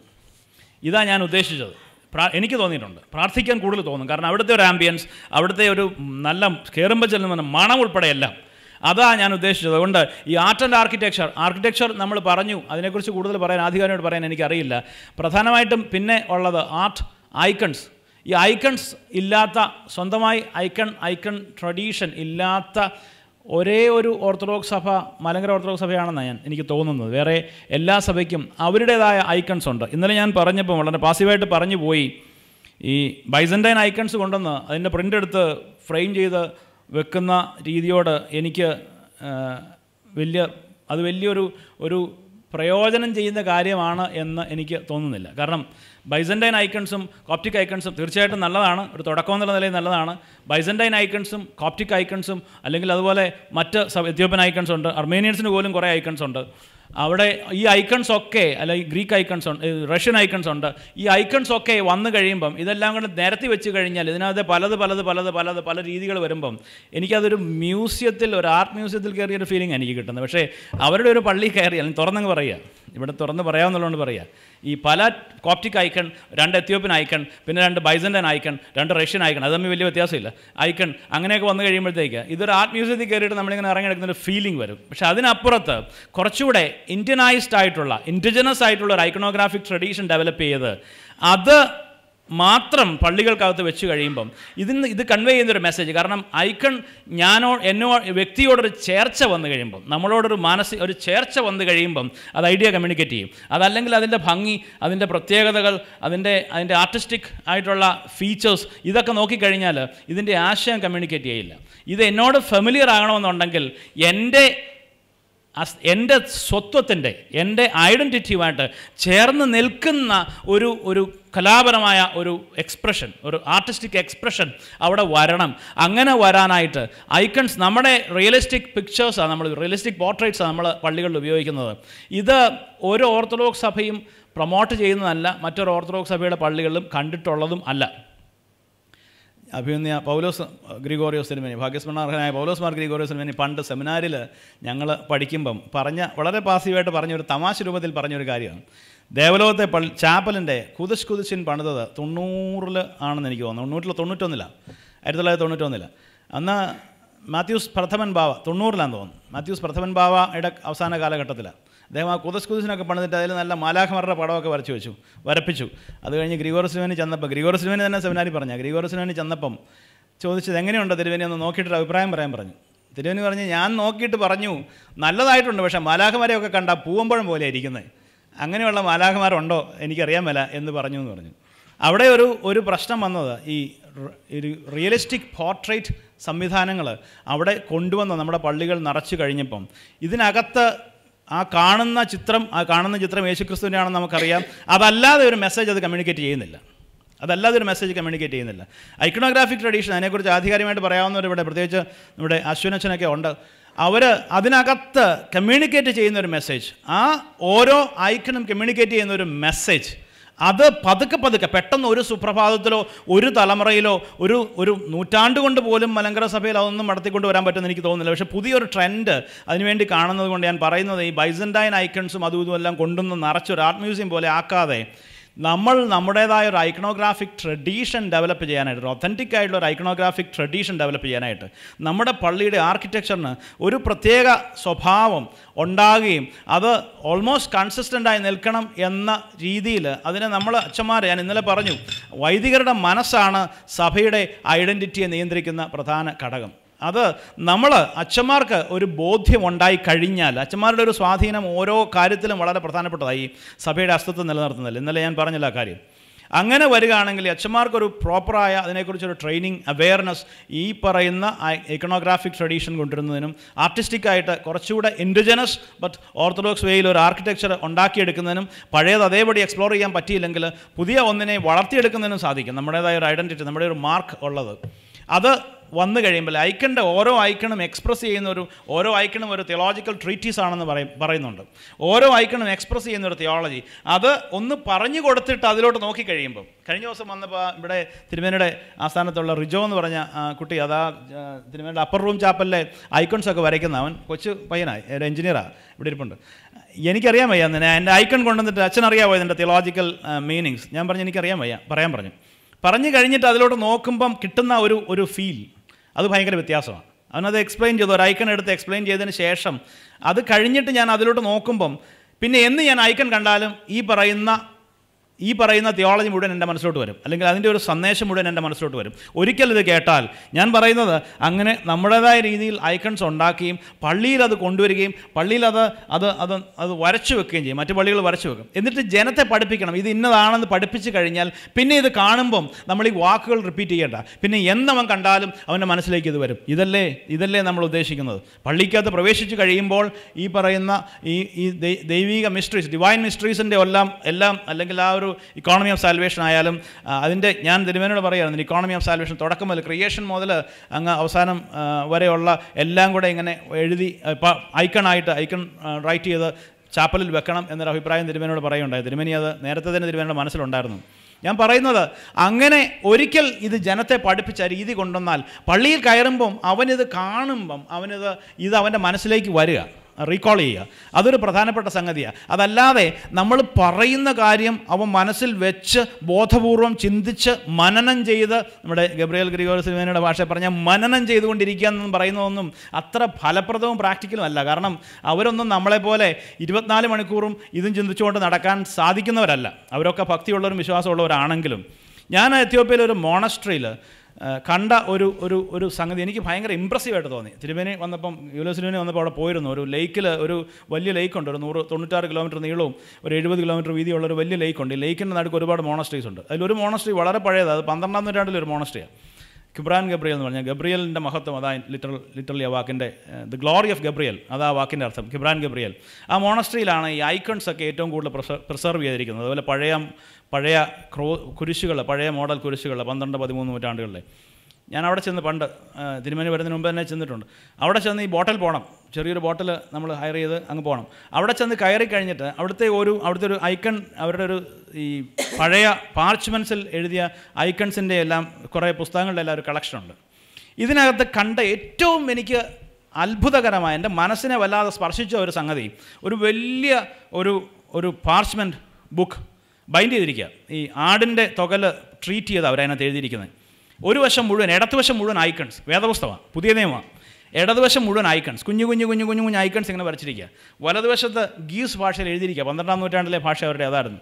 ഇതാ ഞാൻ ഉദ്ദേശിച്ചത് പ്രാ എനിക്ക് തോന്നിയിട്ടുണ്ട് പ്രാർത്ഥിക്കാൻ കൂടുതൽ തോന്നും കാരണം അവിടുത്തെ ഒരു ആംബിയൻസ് അവിടുത്തെ ഒരു നല്ല കയറുമ്പോൾ ചെല്ലുന്ന മണം ഉൾപ്പെടെയെല്ലാം അതാ ഞാൻ ഉദ്ദേശിച്ചത് അതുകൊണ്ട് ഈ ആർട്ട് ആൻഡ് ആർക്കിടെക്ചർ ആർക്കിടെക്ചർ നമ്മൾ പറഞ്ഞു അതിനെക്കുറിച്ച് കൂടുതൽ പറയാൻ ആധികാരികമായിട്ട് പറയാൻ എനിക്കറിയില്ല പ്രധാനമായിട്ടും പിന്നെ ഉള്ളത് ആർട്ട് ഐക്കൺസ് ഈ ഐക്കൺസ് ഇല്ലാത്ത സ്വന്തമായി ഐക്കൺ ഐക്കൺ ട്രഡീഷൻ ഇല്ലാത്ത ഒരേ ഒരു ഓർത്തഡോക്സ് സഭ മലങ്കര ഓർത്തഡോക്സ് സഭയാണെന്നാണ് ഞാൻ എനിക്ക് തോന്നുന്നത് വേറെ എല്ലാ സഭയ്ക്കും അവരുടേതായ ഐക്കൺസ് ഉണ്ട് ഇന്നലെ ഞാൻ പറഞ്ഞപ്പോൾ വളരെ പാസീവായിട്ട് പറഞ്ഞു പോയി ഈ ബൈസൻറ്റൈൻ ഐക്കൺസ് കൊണ്ടുവന്ന് അതിൻ്റെ പ്രിൻ്റ് എടുത്ത് ഫ്രെയിം ചെയ്ത് വെക്കുന്ന രീതിയോട് എനിക്ക് ആ, വലിയ അത് വലിയൊരു ഒരു പ്രയോജനം ചെയ്യുന്ന കാര്യമാണ് എന്ന് എനിക്ക് തോന്നുന്നില്ല കാരണം ബൈസൻറ്റൈൻ ഐക്കൺസും കോപ്റ്റിക് ഐക്കൺസും തീർച്ചയായിട്ടും നല്ലതാണ് ഒരു തുടക്കം എന്നുള്ള നിലയിൽ നല്ലതാണ് ബൈസൻറ്റൈൻ ഐക്കൺസും കോപ്റ്റിക് ഐക്കൺസും അല്ലെങ്കിൽ അതുപോലെ മറ്റ് സ- എത്യോപ്യൻ ഐക്കൺസ് ഉണ്ട് അർമേനിയൻസിന് പോലും കുറേ ഐക്കൺസ് ഉണ്ട് അവിടെ ഈ ഐക്കൺസ് ഒക്കെ അല്ലെങ്കിൽ ഗ്രീക്ക് ഐക്കൺസ് ഉണ്ട് ഏഹ് റഷ്യൻ ഐക്കൺസ് ഉണ്ട് ഈ ഐക്കൺസ് ഒക്കെ വന്നു കഴിയുമ്പം ഇതെല്ലാം കൂടെ നിരത്തി വെച്ച് കഴിഞ്ഞാൽ ഇതിനകത്ത് പലത് പലത് പലത് പലത് പല രീതികൾ വരുമ്പം എനിക്കതൊരു മ്യൂസിയത്തിൽ ഒരു ആർട്ട് മ്യൂസിയത്തിൽ കയറിയ ഒരു ഫീലിംഗ് എനിക്ക് കിട്ടുന്നത് പക്ഷേ അവരുടെ ഒരു പള്ളി കയറി അല്ലെങ്കിൽ തുറന്നങ്ങ് പറയുക ഇവിടെ തുറന്ന് പറയാമെന്നുള്ളതുകൊണ്ട് പറയുക ഈ പല കോപ്റ്റിക് ഐക്കൺ രണ്ട് എത്യോപ്യൻ ഐക്കൺ പിന്നെ രണ്ട് ബൈസൻറ്റൻ ഐക്കൺ രണ്ട് റഷ്യൻ ഐക്കൺ അത് തമ്മിൽ വലിയ വ്യത്യാസമില്ല ഐക്കൺ അങ്ങനെയൊക്കെ വന്നു കഴിയുമ്പോഴത്തേക്ക് ഇതൊരു ആർട്ട് മ്യൂസിയത്തിൽ കയറിയിട്ട് നമ്മളിങ്ങനെ ഇറങ്ങിയെടുക്കുന്ന ഒരു ഫീലിംഗ് വരും പക്ഷേ അതിനപ്പുറത്ത് കുറച്ചുകൂടെ ഇന്ത്യനൈസ്ഡ് ആയിട്ടുള്ള ഇൻഡിജനസ് ആയിട്ടുള്ള ഒരു ഐക്കണോഗ്രാഫിക് ട്രഡീഷൻ ഡെവലപ്പ് ചെയ്ത് അത് മാത്രം പള്ളികൾക്കകത്ത് വെച്ച് കഴിയുമ്പം ഇതിന് ഇത് കൺവേ ചെയ്യുന്നൊരു മെസ്സേജ് കാരണം ഐക്കൺ ഞാനോ എന്നോ വ്യക്തിയോടൊരു ചേർച്ച വന്നു കഴിയുമ്പം നമ്മളോടൊരു മാനസിക ഒരു ചേർച്ച വന്നു കഴിയുമ്പം അത് ഐഡിയ കമ്മ്യൂണിക്കേറ്റ് ചെയ്യും അതല്ലെങ്കിൽ അതിൻ്റെ ഭംഗി അതിൻ്റെ പ്രത്യേകതകൾ അതിൻ്റെ അതിൻ്റെ ആർട്ടിസ്റ്റിക് ആയിട്ടുള്ള ഫീച്ചേഴ്സ് ഇതൊക്കെ നോക്കിക്കഴിഞ്ഞാൽ ഇതിൻ്റെ ആശയം കമ്മ്യൂണിക്കേറ്റ് ചെയ്യില്ല ഇത് എന്നോട് ഫെമിലിയർ ആകണമെന്നുണ്ടെങ്കിൽ എൻ്റെ അസ് എൻ്റെ സ്വത്വത്തിൻ്റെ എൻ്റെ ഐഡൻറ്റിറ്റിയുമായിട്ട് ചേർന്ന് നിൽക്കുന്ന ഒരു ഒരു കലാപരമായ ഒരു എക്സ്പ്രഷൻ ഒരു ആർട്ടിസ്റ്റിക് എക്സ്പ്രഷൻ അവിടെ വരണം അങ്ങനെ വരാനായിട്ട് ഐക്കൺസ് നമ്മുടെ റിയലിസ്റ്റിക് പിക്ചേഴ്സാണ് നമ്മൾ റിയലിസ്റ്റിക് പോർട്രേറ്റ്സാണ് നമ്മൾ പള്ളികളിൽ ഉപയോഗിക്കുന്നത് ഇത് ഒരു ഓർത്തഡോക്സ് സഭയും പ്രൊമോട്ട് ചെയ്യുന്നതല്ല മറ്റൊരു ഓർത്തഡോക്സ് സഭയുടെ പള്ളികളിലും കണ്ടിട്ടുള്ളതും അല്ല അഭിമന്യ പൗലോസ് ഗ്രിഗോറിയോസ് തിരുമേനി ഭാഗ്യസ്മരണാർഹനായ പൗലോസ് മാർ ഗ്രിഗോറിയോസ് തിരുമേനി പണ്ട് സെമിനാരിൽ ഞങ്ങൾ പഠിക്കുമ്പം പറഞ്ഞ വളരെ പാസീവായിട്ട് പറഞ്ഞൊരു തമാശ രൂപത്തിൽ പറഞ്ഞൊരു കാര്യമാണ് ദേവലോകത്തെ പള്ളി ചാപ്പലിൻ്റെ കുതിശ് കുതിശിൻ പണിതത് തൊണ്ണൂറിൽ ആണെന്ന് എനിക്ക് തോന്നുന്നു തൊണ്ണൂറ്റിൽ തൊണ്ണൂറ്റൊന്നില്ല ആയിരത്തി തൊള്ളായിരത്തി തൊണ്ണൂറ്റൊന്നില്ല അന്ന് മാത്യൂസ് പ്രഥമൻ ബാവ തൊണ്ണൂറിലാന്ന് തോന്നുന്നു മാത്യൂസ് പ്രഥമൻ ബാവയുടെ അവസാന കാലഘട്ടത്തിലാണ് അദ്ദേഹം ആ കുതസ് കുതിസിനൊക്കെ പണിതിട്ട് അതിൽ നല്ല മാലാഖമാരുടെ പടമൊക്കെ വരച്ചു വെച്ചു വരപ്പിച്ചു അത് കഴിഞ്ഞ് ഗ്രിഗോറസ്ലുവിന് ചെന്നപ്പോൾ ഗ്രിഗോറസ്ലുവിന് തന്നെ സെമിനാരി പറഞ്ഞ ഗ്രിഗോറസ്ലുവിന് ചെന്നപ്പം ചോദിച്ചത് എങ്ങനെയുണ്ട് തിരുവേനി ഒന്ന് നോക്കിയിട്ട് അഭിപ്രായം പറയാൻ പറഞ്ഞു തിരുവേനി പറഞ്ഞ് ഞാൻ നോക്കിയിട്ട് പറഞ്ഞു നല്ലതായിട്ടുണ്ട് പക്ഷേ മാലാഖമാരെയൊക്കെ കണ്ട പൂവമ്പഴം പോലെ ഇരിക്കുന്നത് അങ്ങനെയുള്ള മാലാഖമാരുണ്ടോ എനിക്കറിയാൻ മേല എന്ന് പറഞ്ഞു എന്ന് പറഞ്ഞു അവിടെ ഒരു ഒരു പ്രശ്നം വന്നത് ഈ റി- ഒരു റിയലിസ്റ്റിക് പോർട്രേറ്റ് സംവിധാനങ്ങൾ അവിടെ കൊണ്ടുവന്ന് നമ്മുടെ പള്ളികൾ നിറച്ചു കഴിഞ്ഞപ്പം ഇതിനകത്ത് ആ കാണുന്ന ചിത്രം ആ കാണുന്ന ചിത്രം യേശുക്രിസ്തുവിൻ്റെ ആണെന്ന് നമുക്കറിയാം അതല്ലാതെ ഒരു മെസ്സേജ് അത് കമ്മ്യൂണിക്കേറ്റ് ചെയ്യുന്നില്ല അതല്ലാതെ ഒരു മെസ്സേജ് കമ്മ്യൂണിക്കേറ്റ് ചെയ്യുന്നില്ല ഐക്കണോഗ്രാഫിക് ട്രഡീഷൻ അതിനെക്കുറിച്ച് ആധികാരികമായിട്ട് പറയാവുന്നവർ ഇവിടെ പ്രത്യേകിച്ച് നമ്മുടെ അശ്വനച്ഛനൊക്കെ ഉണ്ട് അവർ അതിനകത്ത് കമ്മ്യൂണിക്കേറ്റ് ചെയ്യുന്ന ഒരു മെസ്സേജ് ആ ഓരോ ഐക്കണും കമ്മ്യൂണിക്കേറ്റ് ചെയ്യുന്ന ഒരു മെസ്സേജ് അത് പതുക്കെ പതുക്കെ പെട്ടെന്ന് ഒരു സുപ്രഭാതത്തിലോ ഒരു തലമുറയിലോ ഒരു ഒരു നൂറ്റാണ്ട് കൊണ്ട് പോലും മലങ്കര സഭയിൽ അതൊന്നും നടത്തിക്കൊണ്ട് വരാൻ പറ്റുമെന്ന് എനിക്ക് തോന്നുന്നില്ല പക്ഷേ പുതിയൊരു ട്രെൻഡ് അതിനുവേണ്ടി കാണുന്നത് കൊണ്ട് ഞാൻ പറയുന്നത് ഈ ബൈസൻറ്റൈൻ ഐക്കൺസും അതും ഇതും എല്ലാം കൊണ്ടുവന്ന് നിറച്ചൊരു ആർട്ട് മ്യൂസിയം പോലെ ആക്കാതെ നമ്മൾ നമ്മുടേതായ ഒരു ഐക്കണോഗ്രാഫിക് ട്രഡീഷൻ ഡെവലപ്പ് ചെയ്യാനായിട്ട് ഒരു ഒത്തൻറ്റിക് ആയിട്ടുള്ള ഒരു ഐക്കണോഗ്രാഫിക് ട്രഡീഷൻ ഡെവലപ്പ് ചെയ്യാനായിട്ട് നമ്മുടെ പള്ളിയുടെ ആർക്കിടെക്ചറിന് ഒരു പ്രത്യേക സ്വഭാവം ഉണ്ടാകുകയും അത് ഓൾമോസ്റ്റ് കൺസിസ്റ്റൻ്റായി നിൽക്കണം എന്ന രീതിയിൽ അതിനെ നമ്മൾ അച്ഛന്മാർ ഞാൻ ഇന്നലെ പറഞ്ഞു വൈദികരുടെ മനസ്സാണ് സഭയുടെ ഐഡൻറ്റിറ്റിയെ നിയന്ത്രിക്കുന്ന പ്രധാന ഘടകം അത് നമ്മൾ അച്ഛന്മാർക്ക് ഒരു ബോധ്യം ഉണ്ടായി കഴിഞ്ഞാൽ അച്ഛന്മാരുടെ ഒരു സ്വാധീനം ഓരോ കാര്യത്തിലും വളരെ പ്രധാനപ്പെട്ടതായി സഭയുടെ അസ്തിത്വം നിലനിർത്തുന്നില്ല ഇന്നലെ ഞാൻ പറഞ്ഞില്ല ആ കാര്യം അങ്ങനെ വരികയാണെങ്കിൽ അച്ഛന്മാർക്കൊരു പ്രോപ്പറായ അതിനെക്കുറിച്ചൊരു ട്രെയിനിങ് അവെയർനെസ് ഈ പറയുന്ന എക്കണോഗ്രാഫിക് ട്രഡീഷൻ കൊണ്ടുവരുന്നതിനും ആർട്ടിസ്റ്റിക്കായിട്ട് കുറച്ചുകൂടെ ഇൻഡിജനസ് ബട്ട് ഓർത്തഡോക്സ് വേയിൽ ഒരു ആർക്കിടെക്ചർ ഉണ്ടാക്കിയെടുക്കുന്നതിനും പഴയത് അതേപടി എക്സ്പ്ലോർ ചെയ്യാൻ പറ്റിയില്ലെങ്കിൽ പുതിയ ഒന്നിനെ വളർത്തിയെടുക്കുന്നതിനും സാധിക്കും നമ്മുടേതായ ഒരു ഐഡൻറ്റിറ്റി നമ്മുടെ ഒരു മാർക്ക് ഉള്ളത് അത് വന്നു കഴിയുമ്പോൾ ഐക്കണിൻ്റെ ഓരോ ഐക്കണും എക്സ്പ്രസ് ചെയ്യുന്ന ഒരു ഓരോ ഐക്കണും ഒരു തിയോളജിക്കൽ ട്രീറ്റീസ് ആണെന്ന് പറയും പറയുന്നുണ്ട് ഓരോ ഐക്കണും എക്സ്പ്രസ് ചെയ്യുന്ന ഒരു തിയോളജി അത് ഒന്ന് പറഞ്ഞു കൊടുത്തിട്ട് അതിലോട്ട് നോക്കി കഴിയുമ്പോൾ കഴിഞ്ഞ ദിവസം വന്നപ്പോൾ ഇവിടെ തിരുമേനയുടെ ആസ്ഥാനത്തുള്ള റിജോ എന്ന് പറഞ്ഞ ആ, കുട്ടി അതാ ആ, തിരുമേനയുടെ അപ്പർ റൂം ചാപ്പലിലെ ഐക്കൺസ് ഒക്കെ വരയ്ക്കുന്ന അവൻ കൊച്ചു പയ്യനായി ഒരു എഞ്ചിനീയറാണ് ഇവിടെ ഇരിപ്പുണ്ട് എനിക്കറിയാൻ വയ്യ അന്ന് ഞാൻ എൻ്റെ ഐക്കൺ കൊണ്ടുവന്നിട്ട് അച്ഛനറിയാമോ ഇതിൻ്റെ തിയോളജിക്കൽ മീനിങ്സ് ഞാൻ പറഞ്ഞു എനിക്കറിയാൻ വയ്യ പറയാൻ പറഞ്ഞു പറഞ്ഞു കഴിഞ്ഞിട്ട് അതിലോട്ട് നോക്കുമ്പം കിട്ടുന്ന ഒരു ഒരു ഫീൽ അത് ഭയങ്കര വ്യത്യാസമാണ് അവനത് എക്സ്പ്ലെയിൻ ചെയ്തു ഒരു ഐക്കൺ എടുത്ത് എക്സ്പ്ലെയിൻ ചെയ്തതിന് ശേഷം അത് കഴിഞ്ഞിട്ട് ഞാൻ അതിലോട്ട് നോക്കുമ്പം പിന്നെ എന്ന് ഞാൻ ഐക്കൺ കണ്ടാലും ഈ പറയുന്ന ഈ പറയുന്ന തിയോളജി മുഴുവൻ എൻ്റെ മനസ്സിലോട്ട് വരും അല്ലെങ്കിൽ അതിൻ്റെ ഒരു സന്ദേശം മുഴുവൻ എൻ്റെ മനസ്സിലോട്ട് വരും ഒരിക്കൽ ഇത് കേട്ടാൽ ഞാൻ പറയുന്നത് അങ്ങനെ നമ്മുടേതായ രീതിയിൽ ഐക്കൺസ് ഉണ്ടാക്കുകയും പള്ളിയിൽ അത് കൊണ്ടുവരികയും പള്ളിയിൽ അത് അത് അത് അത് വരച്ചു വെക്കുകയും ചെയ്യും മറ്റു പള്ളികൾ വരച്ചു വെക്കും എന്നിട്ട് ജനത്തെ പഠിപ്പിക്കണം ഇത് ഇന്നതാണെന്ന് പഠിപ്പിച്ച് കഴിഞ്ഞാൽ പിന്നെ ഇത് കാണുമ്പം നമ്മൾ ഈ വാക്കുകൾ റിപ്പീറ്റ് ചെയ്യേണ്ട പിന്നെ എന്നവൻ കണ്ടാലും അവൻ്റെ മനസ്സിലേക്ക് ഇത് വരും ഇതല്ലേ ഇതല്ലേ നമ്മൾ ഉദ്ദേശിക്കുന്നത് പള്ളിക്കകത്ത് പ്രവേശിച്ച് കഴിയുമ്പോൾ ഈ പറയുന്ന ഈ ഈ ദൈ- ദൈവിക മിസ്റ്ററീസ് ഡിവൈൻ മിസ്റ്ററീസിൻ്റെ എല്ലാം എല്ലാം അല്ലെങ്കിൽ ആ ഒരു ഇക്കോണമി ഓഫ് സാൽവേഷൻ ആയാലും ആ, അതിൻ്റെ ഞാൻ തിരുവേനോട് പറയുകയാണ് ഇക്കോണമി ഓഫ് സാൽവേഷൻ തുടക്കം മുതൽ ക്രിയേഷൻ മുതൽ അങ്ങ് അവസാനം ആ, വരെയുള്ള എല്ലാം കൂടെ ഇങ്ങനെ എഴുതി ഇപ്പം ഐക്കണായിട്ട് ഐക്കൺ റൈറ്റ് ചെയ്ത് ചാപ്പലിൽ വെക്കണം എന്നൊരു അഭിപ്രായം തിരുമേനോട് പറയുണ്ടായി തിരുമേനി അത് നേരത്തെ തന്നെ തിരുമേനോട് മനസ്സിലുണ്ടായിരുന്നു ഞാൻ പറയുന്നത് അങ്ങനെ ഒരിക്കൽ ഇത് ജനത്തെ പഠിപ്പിച്ച രീതി കൊണ്ടുവന്നാൽ പള്ളിയിൽ കയറുമ്പം അവനിത് കാണുമ്പം അവനിത് ഇത് അവൻ്റെ മനസ്സിലേക്ക് വരിക റീകോൾ ചെയ്യുക അതൊരു പ്രധാനപ്പെട്ട സംഗതിയാണ് അതല്ലാതെ നമ്മൾ പറയുന്ന കാര്യം അവൻ മനസ്സിൽ വെച്ച് ബോധപൂർവം ചിന്തിച്ച് മനനം ചെയ്ത് നമ്മുടെ ഗബ്രിയൽ ഗ്രിഗോറി സിനിമയുടെ ഭാഷ പറഞ്ഞാൽ മനനം ചെയ്തുകൊണ്ടിരിക്കുക എന്ന് പറയുന്നതൊന്നും അത്ര ഫലപ്രദവും പ്രാക്ടിക്കലും അല്ല കാരണം അവരൊന്നും നമ്മളെപ്പോലെ ഇരുപത്തിനാല് മണിക്കൂറും ഇതും ചിന്തിച്ചുകൊണ്ട് നടക്കാൻ സാധിക്കുന്നവരല്ല അവരൊക്കെ ഭക്തിയുള്ളവരും വിശ്വാസമുള്ളവരാണെങ്കിലും ഞാൻ എത്യോപ്യയിലെ ഒരു മോണസ്ട്രിയിൽ കണ്ട ഒരു ഒരു ഒരു സംഗതി എനിക്ക് ഭയങ്കര ഇമ്പ്രസീവായിട്ട് തോന്നി തിരുമേനി വന്നപ്പം യൂലോസിലുവിനെ വന്നപ്പോൾ അവിടെ പോയിരുന്നു ഒരു ലേക്കിൽ ഒരു വലിയ ലേക്കുണ്ട് ഒരു നൂറ് തൊണ്ണൂറ്റാറ് കിലോമീറ്റർ നീളവും ഒരു എഴുപത് കിലോമീറ്റർ വീതിയുള്ള ഒരു വലിയ ലേക്കുണ്ട് ഈ ലേക്കിൻ്റെ നടുക്ക് ഒരുപാട് മോണസ്ട്രീസ് ഉണ്ട് അതിലൊരു മോണസ്ട്രി വളരെ പഴയതാണ് അത് പന്ത്രണ്ടാം നൂറ്റാണ്ടിലെ ഒരു മോണസ്ട്രിയാണ് കിബ്രാൻ ഗബ്രിയൽ എന്ന് പറഞ്ഞാൽ ഗബ്രിയലിൻ്റെ മഹത്വം അതാ ലിറ്ററൽ ലിറ്ററലി ആ വാക്കിൻ്റെ ദ ഗ്ലോറി ഓഫ് ഗബ്രിയൽ അതാ ആ വാക്കിൻ്റെ അർത്ഥം കിബ്രാൻ ഗബ്രിയൽ ആ മോണസ്ട്രിയിലാണ് ഈ ഐക്കൺസ് ഒക്കെ ഏറ്റവും കൂടുതൽ പ്രിസർവ് ചെയ്തിരിക്കുന്നത് അതുപോലെ പഴയ പഴയ ക്രോ കുരിശുകൾ പഴയ മോഡൽ കുരിശുകൾ പന്ത്രണ്ട് പതിമൂന്ന് നൂറ്റാണ്ടുകളിലെ ഞാൻ അവിടെ ചെന്ന് പണ്ട് ആ, തിരുമേനി വരുന്നതിന് മുമ്പ് തന്നെ ചെന്നിട്ടുണ്ട് അവിടെ ചെന്ന് ഈ ബോട്ടിൽ പോകണം ചെറിയൊരു ബോട്ടിൽ നമ്മൾ ഹയർ ചെയ്ത് അങ്ങ് പോകണം അവിടെ ചെന്ന് കയറി കഴിഞ്ഞിട്ട് അവിടുത്തെ ഒരു അവിടുത്തെ ഒരു ഐക്കൺ അവരുടെ ഒരു ഈ പഴയ പാർച്ച്മെൻസിൽ എഴുതിയ ഐക്കൺസിൻ്റെ എല്ലാം കുറേ പുസ്തകങ്ങളുടെ എല്ലാം ഒരു കളക്ഷനുണ്ട് ഇതിനകത്ത് കണ്ട ഏറ്റവും എനിക്ക് അത്ഭുതകരമായ എൻ്റെ മനസ്സിനെ വല്ലാതെ സ്പർശിച്ച ഒരു സംഗതി ഒരു വലിയ ഒരു ഒരു പാർച്ച്മെൻറ്റ് ബുക്ക് ബൈൻഡ് ചെയ്തിരിക്കുക ഈ ആടിൻ്റെ തുകൽ ട്രീറ്റ് ചെയ്ത് അവരതിനകത്ത് എഴുതിയിരിക്കുന്നത് ഒരു വശം മുഴുവൻ ഇടതുവശം മുഴുവൻ ഐക്കൺസ് വേദപുസ്തകമാണ് പുതിയ നിയമമാണ് ഇടതുവശം മുഴുവൻ ഐക്കൺസ് കുഞ്ഞു കുഞ്ഞു കുഞ്ഞു കുഞ്ഞു കുഞ്ഞു ഐക്കൺസ് ഇങ്ങനെ വരച്ചിരിക്കുക വലതുവശത്ത് ഗീസ് ഭാഷയിൽ എഴുതിയിരിക്കുക പന്ത്രണ്ടാം നൂറ്റാണ്ടിലെ ഭാഷ അവരുടെ അതായിരുന്നു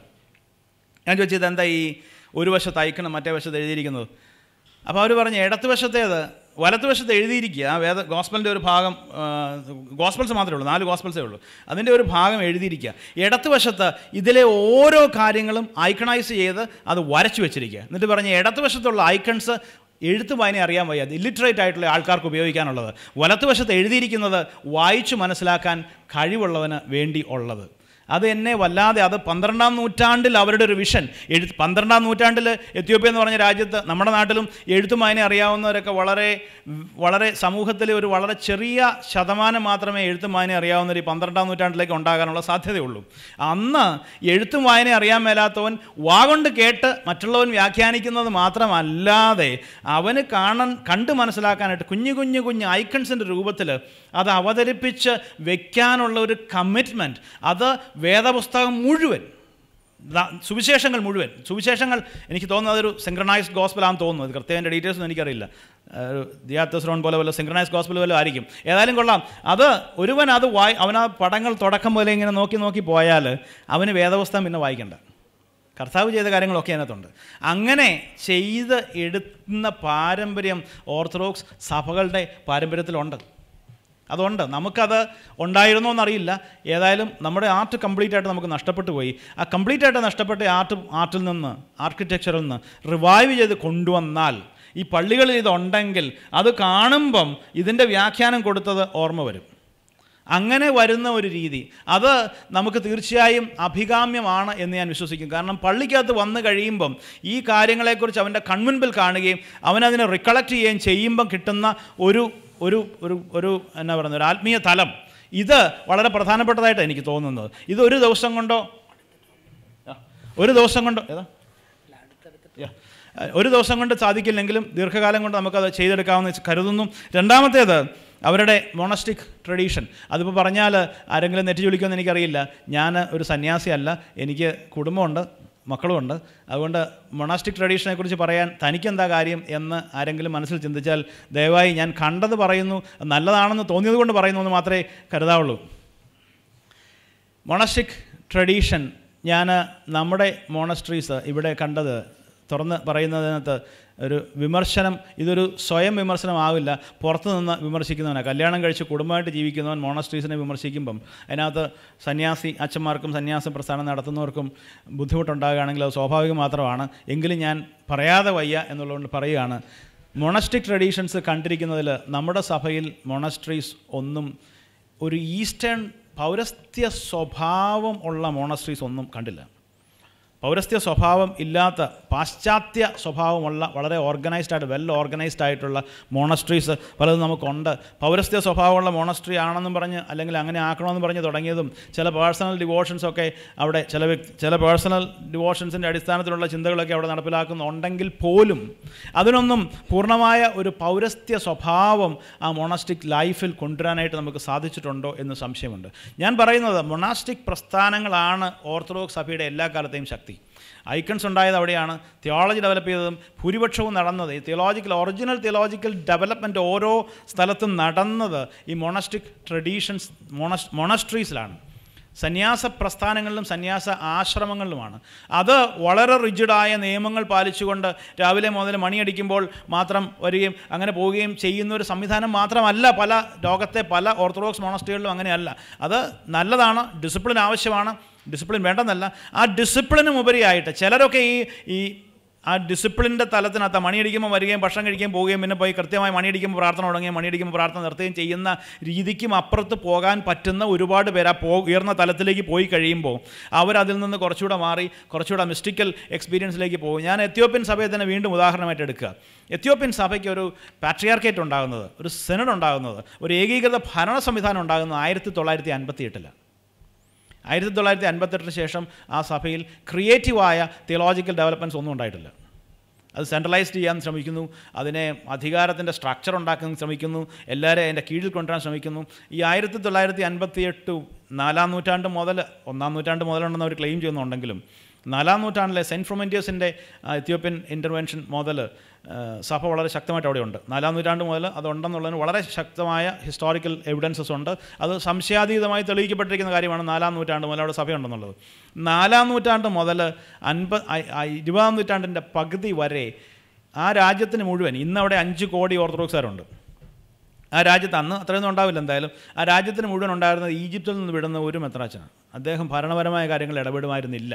ഞാൻ ചോദിച്ചത് എന്താ ഈ ഒരു വശത്ത് ഐക്കണം മറ്റേ വശത്ത് എഴുതിയിരിക്കുന്നത് അപ്പോൾ അവർ പറഞ്ഞ് ഇടത്ത് വശത്തേത് വലത്ത് വശത്ത് എഴുതിയിരിക്കുക ആ വേദ ഗോസ്പലിൻ്റെ ഒരു ഭാഗം ആ, ഗോസ്പൽസ് മാത്രമേ ഉള്ളൂ നാല് ഗോസ്പൽസേ ഉള്ളൂ അതിൻ്റെ ഒരു ഭാഗം എഴുതിയിരിക്കുക ഇടത്ത് വശത്ത് ഇതിലെ ഓരോ കാര്യങ്ങളും ഐക്കണൈസ് ചെയ്ത് അത് വരച്ചു വെച്ചിരിക്കുക എന്നിട്ട് പറഞ്ഞ് ഇടത്ത് വശത്തുള്ള ഐക്കൺസ് എഴുത്ത് വായന അറിയാൻ വയ്യ അത് ഇല്ലിറ്ററേറ്റ് ആയിട്ടുള്ള ആൾക്കാർക്ക് ഉപയോഗിക്കാനുള്ളത് വലത്ത് വശത്ത് എഴുതിയിരിക്കുന്നത് വായിച്ചു മനസ്സിലാക്കാൻ കഴിവുള്ളവന് വേണ്ടി ഉള്ളത് അത് എന്നെ വല്ലാതെ അത് പന്ത്രണ്ടാം നൂറ്റാണ്ടിൽ അവരുടെ ഒരു വിഷൻ എഴുത്ത് പന്ത്രണ്ടാം നൂറ്റാണ്ടിൽ എത്യോപ്യ എന്ന് പറഞ്ഞ രാജ്യത്ത് നമ്മുടെ നാട്ടിലും എഴുത്തും വായന അറിയാവുന്നവരൊക്കെ വളരെ വളരെ സമൂഹത്തിലെ ഒരു വളരെ ചെറിയ ശതമാനം മാത്രമേ എഴുത്തും വായന അറിയാവുന്നവർ ഈ പന്ത്രണ്ടാം നൂറ്റാണ്ടിലേക്ക് ഉണ്ടാകാനുള്ള സാധ്യതയുള്ളൂ അന്ന് എഴുത്തും വായന അറിയാൻ മേലാത്തവൻ വാഗൊണ്ട് കേട്ട് മറ്റുള്ളവൻ വ്യാഖ്യാനിക്കുന്നത് മാത്രമല്ലാതെ അവന് കാണാൻ കണ്ട് മനസ്സിലാക്കാനായിട്ട് കുഞ്ഞു കുഞ്ഞു കുഞ്ഞു ഐക്കൺസിൻ്റെ രൂപത്തിൽ അത് അവതരിപ്പിച്ച് വെക്കാനുള്ള ഒരു കമ്മിറ്റ്മെൻറ്റ് അത് വേദപുസ്തകം മുഴുവൻ ദാ- സുവിശേഷങ്ങൾ മുഴുവൻ സുവിശേഷങ്ങൾ എനിക്ക് തോന്നുന്നത് അതൊരു സിംഗ്രണൈസ്ഡ് ഗോസ്പലാണെന്ന് തോന്നുന്നു ഇത് കൃത്യം എൻ്റെ ഡീറ്റെയിൽസ് ഒന്നും എനിക്കറിയില്ല ആ, ഒരു ദിയാത്തസ്രോൺ പോലെ വല്ല സിംഗ്രണൈസ്ഡ് ഗോസ്പൽ പോലെ ആയിരിക്കും ഏതായാലും കൊള്ളാം അത് ഒരുവൻ അത് വായി അവൻ ആ പടങ്ങൾ തുടക്കം പോലെ ഇങ്ങനെ നോക്കി നോക്കി പോയാൽ അവന് വേദപുസ്തകം പിന്നെ വായിക്കണ്ട കർത്താവ് ചെയ്ത കാര്യങ്ങളൊക്കെ അതിനകത്തുണ്ട് അങ്ങനെ ചെയ്ത് എടുക്കുന്ന പാരമ്പര്യം ഓർത്തഡോക്സ് സഭകളുടെ പാരമ്പര്യത്തിലുണ്ട് അതുകൊണ്ട് നമുക്കത് ഉണ്ടായിരുന്നോ എന്നറിയില്ല ഏതായാലും നമ്മുടെ ആർട്ട് കംപ്ലീറ്റ് ആയിട്ട് നമുക്ക് നഷ്ടപ്പെട്ടു പോയി ആ കംപ്ലീറ്റ് ആയിട്ട് നഷ്ടപ്പെട്ട ആർട്ട് ആർട്ടിൽ നിന്ന് ആർക്കിടെക്ചറിൽ നിന്ന് റിവൈവ് ചെയ്ത് കൊണ്ടുവന്നാൽ ഈ പള്ളികളിൽ ഇതുണ്ടെങ്കിൽ അത് കാണുമ്പം ഇതിൻ്റെ വ്യാഖ്യാനം കൊടുത്തത് ഓർമ്മ വരും അങ്ങനെ വരുന്ന ഒരു രീതി അത് നമുക്ക് തീർച്ചയായും അഭികാമ്യമാണ് എന്ന് ഞാൻ വിശ്വസിക്കും കാരണം പള്ളിക്കകത്ത് വന്നു കഴിയുമ്പം ഈ കാര്യങ്ങളെക്കുറിച്ച് അവൻ്റെ കൺമുൻപിൽ കാണുകയും അവനതിനെ റിക്കളക്ട് ചെയ്യുകയും ചെയ്യുമ്പം കിട്ടുന്ന ഒരു ഒരു ഒരു ഒരു എന്നാ പറയുന്നത് ഒരു ആത്മീയ തലം ഇത് വളരെ പ്രധാനപ്പെട്ടതായിട്ടാണ് എനിക്ക് തോന്നുന്നത് ഇത് ഒരു ദിവസം കൊണ്ടോ ആ, ഒരു ദിവസം കൊണ്ടോ ഏതാ Yeah. അഹ് ഒരു ദിവസം കൊണ്ട് സാധിക്കില്ലെങ്കിലും ദീർഘകാലം കൊണ്ട് നമുക്കത് ചെയ്തെടുക്കാമെന്ന് കരുതുന്നു രണ്ടാമത്തേത് അവരുടെ മൊണസ്റ്റിക് ട്രഡീഷൻ അതിപ്പോൾ പറഞ്ഞാൽ ആരെങ്കിലും നെറ്റി ചൊലിക്കുമെന്ന് എനിക്കറിയില്ല ഞാൻ ഒരു സന്യാസിയല്ല എനിക്ക് കുടുംബമുണ്ട് മക്കളുമുണ്ട് അതുകൊണ്ട് മൊണാസ്റ്റിക് ട്രഡീഷനെ കുറിച്ച് പറയാൻ തനിക്കെന്താ കാര്യം എന്ന് ആരെങ്കിലും മനസ്സിൽ ചിന്തിച്ചാൽ ദയവായി ഞാൻ കണ്ടത് പറയുന്നു അത് നല്ലതാണെന്ന് തോന്നിയത് കൊണ്ട് പറയുന്നു എന്ന് മാത്രമേ കരുതാവുള്ളൂ മൊണസ്റ്റിക് ട്രഡീഷൻ ഞാൻ നമ്മുടെ മോണസ്ട്രീസ് ഇവിടെ കണ്ടത് തുറന്ന് പറയുന്നതിനകത്ത് ഒരു വിമർശനം ഇതൊരു സ്വയം വിമർശനമാവില്ല പുറത്തു നിന്ന് വിമർശിക്കുന്നവനാണ് കല്യാണം കഴിച്ച് കുടുംബമായിട്ട് ജീവിക്കുന്നവൻ മോണസ്ട്രീസിനെ വിമർശിക്കുമ്പം അതിനകത്ത് സന്യാസി അച്ഛന്മാർക്കും സന്യാസ പ്രസ്ഥാനം നടത്തുന്നവർക്കും ബുദ്ധിമുട്ടുണ്ടാകുകയാണെങ്കിൽ അത് സ്വാഭാവികം മാത്രമാണ് എങ്കിലും ഞാൻ പറയാതെ വയ്യ എന്നുള്ളതുകൊണ്ട് പറയുകയാണ് മൊണസ്റ്റിക് ട്രഡീഷൻസ് കണ്ടിരിക്കുന്നതിൽ നമ്മുടെ സഭയിൽ മൊണസ്ട്രീസ് ഒന്നും ഒരു ഈസ്റ്റേൺ പൗരസ്ത്യ സ്വഭാവം ഉള്ള മോണസ്ട്രീസ് ഒന്നും കണ്ടില്ല പൗരസ്ത്യ സ്വഭാവം ഇല്ലാത്ത പാശ്ചാത്യ സ്വഭാവമുള്ള വളരെ ഓർഗനൈസ്ഡ് ആയിട്ട് വെൽ ഓർഗനൈസ്ഡ് ആയിട്ടുള്ള മോണസ്ട്രീസ് പലതും നമുക്കുണ്ട് പൗരസ്ത്യ സ്വഭാവമുള്ള മോണസ്ട്രി ആണെന്നും പറഞ്ഞ് അല്ലെങ്കിൽ അങ്ങനെ ആക്കണമെന്ന് പറഞ്ഞ് തുടങ്ങിയതും ചില പേഴ്സണൽ ഡിവോഷൻസ് ഒക്കെ അവിടെ ചില വ്യക്തി ചില പേഴ്സണൽ ഡിവോഷൻസിൻ്റെ അടിസ്ഥാനത്തിലുള്ള ചിന്തകളൊക്കെ അവിടെ നടപ്പിലാക്കുന്നുണ്ടെങ്കിൽ പോലും അതിനൊന്നും പൂർണ്ണമായ ഒരു പൗരസ്ത്യ സ്വഭാവം ആ മൊണാസ്റ്റിക് ലൈഫിൽ കൊണ്ടുവരാനായിട്ട് നമുക്ക് സാധിച്ചിട്ടുണ്ടോ എന്ന് സംശയമുണ്ട് ഞാൻ പറയുന്നത് മൊണാസ്റ്റിക് പ്രസ്ഥാനങ്ങളാണ് ഓർത്തഡോക്സ് സഭയുടെ എല്ലാ കാലത്തെയും ശക്തി ഐക്കൺസ് ഉണ്ടായത് അവിടെയാണ് തിയോളജി ഡെവലപ്പ് ചെയ്തതും ഭൂരിപക്ഷവും നടന്നത് ഈ തിയോളജിക്കൽ ഒറിജിനൽ തിയോളജിക്കൽ ഡെവലപ്മെൻറ്റ് ഓരോ സ്ഥലത്തും നടന്നത് ഈ മൊണസ്റ്റിക് ട്രഡീഷൻസ് മൊണസ് മൊണസ്ട്രീസിലാണ് സന്യാസ പ്രസ്ഥാനങ്ങളിലും സന്യാസ ആശ്രമങ്ങളിലുമാണ് അത് വളരെ റിജിഡായ നിയമങ്ങൾ പാലിച്ചുകൊണ്ട് രാവിലെ മുതൽ മണിയടിക്കുമ്പോൾ മാത്രം വരികയും അങ്ങനെ പോവുകയും ചെയ്യുന്ന ഒരു സംവിധാനം മാത്രമല്ല പല ലോകത്തെ പല ഓർത്തഡോക്സ് മോണസ്ട്രികളിലും അങ്ങനെയല്ല അത് നല്ലതാണ് ഡിസിപ്ലിൻ ആവശ്യമാണ് ഡിസിപ്ലിൻ വേണ്ടെന്നല്ല ആ ഡിസിപ്ലിനും ഉപരിയായിട്ട് ചിലരൊക്കെ ഈ ഈ ആ ഡിസിപ്ലിൻ്റെ തലത്തിനകത്ത് മണിയടിക്കുമ്പോൾ വരികയും ഭക്ഷണം കഴിക്കുകയും പോവുകയും പിന്നെ പോയി കൃത്യമായി മണിയടിക്കുമ്പോൾ പ്രാർത്ഥന തുടങ്ങുകയും മണിയടിക്കുമ്പോൾ പ്രാർത്ഥന നിർത്തുകയും ചെയ്യുന്ന രീതിക്കും അപ്പുറത്ത് പോകാൻ പറ്റുന്ന ഒരുപാട് പേര് ആ പോ ഉയർന്ന തലത്തിലേക്ക് പോയി കഴിയുമ്പോൾ അവരതിൽ നിന്ന് കുറച്ചുകൂടെ മാറി കുറച്ചുകൂടെ മിസ്റ്റിക്കൽ എക്സ്പീരിയൻസിലേക്ക് പോകും ഞാൻ എത്യോപ്യൻ സഭയെ തന്നെ വീണ്ടും ഉദാഹരണമായിട്ട് എടുക്കുക എത്യോപ്യൻ സഭയ്ക്ക് ഒരു പാട്രിയാർക്കേറ്റ് ഉണ്ടാകുന്നത് ഒരു സെനഡ് ഉണ്ടാകുന്നത് ഒരു ഏകീകൃത ഭരണ സംവിധാനം ഉണ്ടാകുന്നത് ആയിരത്തി തൊള്ളായിരത്തി അൻപത്തി എട്ടിലാണ് ആയിരത്തി തൊള്ളായിരത്തി അൻപത്തെട്ടിന് ശേഷം ആ സഭയിൽ ക്രിയേറ്റീവായ തിയോളജിക്കൽ ഡെവലപ്മെൻറ്റ്സ് ഒന്നും ഉണ്ടായിട്ടില്ല അത് സെൻട്രലൈസ്ഡ് ചെയ്യാൻ ശ്രമിക്കുന്നു അതിനെ അധികാരത്തിൻ്റെ സ്ട്രക്ചർ ഉണ്ടാക്കാൻ ശ്രമിക്കുന്നു എല്ലാവരെയും അതിൻ്റെ കീഴിൽ കൊണ്ടുവരാൻ ശ്രമിക്കുന്നു ഈ ആയിരത്തി തൊള്ളായിരത്തി അൻപത്തി എട്ട് നാലാം നൂറ്റാണ്ട് മുതൽ ഒന്നാം നൂറ്റാണ്ട് മുതലുണ്ടെന്ന് അവർ ക്ലെയിം ചെയ്യുന്നുണ്ടെങ്കിലും നാലാം നൂറ്റാണ്ടിലെ സെൻറ്റ് ഫ്രൊമൻറ്റിയസിൻ്റെ എത്യോപ്യൻ ഇൻ്റർവെൻഷൻ മുതൽ ആ, സഭ വളരെ ശക്തമായിട്ട് അവിടെയുണ്ട് നാലാം നൂറ്റാണ്ട് മുതൽ അതുണ്ടെന്നുള്ളതിന് വളരെ ശക്തമായ ഹിസ്റ്റോറിക്കൽ എവിഡൻസസ് ഉണ്ട് അത് സംശയാതീതമായി തെളിയിക്കപ്പെട്ടിരിക്കുന്ന കാര്യമാണ് നാലാം നൂറ്റാണ്ട് മുതൽ അവിടെ സഭയുണ്ടെന്നുള്ളത് നാലാം നൂറ്റാണ്ട് മുതൽ അൻപത് ഇരുപതാം നൂറ്റാണ്ടിൻ്റെ പകുതി വരെ ആ രാജ്യത്തിന് മുഴുവൻ ഇന്നവിടെ അഞ്ച് കോടി ഓർത്തഡോക്സുകാരുണ്ട് ആ രാജ്യത്ത് അന്ന് അത്രയൊന്നും ഉണ്ടാവില്ല എന്തായാലും ആ രാജ്യത്തിന് മുഴുവൻ ഉണ്ടായിരുന്നത് ഈജിപ്തിൽ നിന്ന് വിടുന്ന ഒരു മെത്രാച്ചനാണ് അദ്ദേഹം ഭരണപരമായ കാര്യങ്ങൾ ഇടപെടുമായിരുന്നില്ല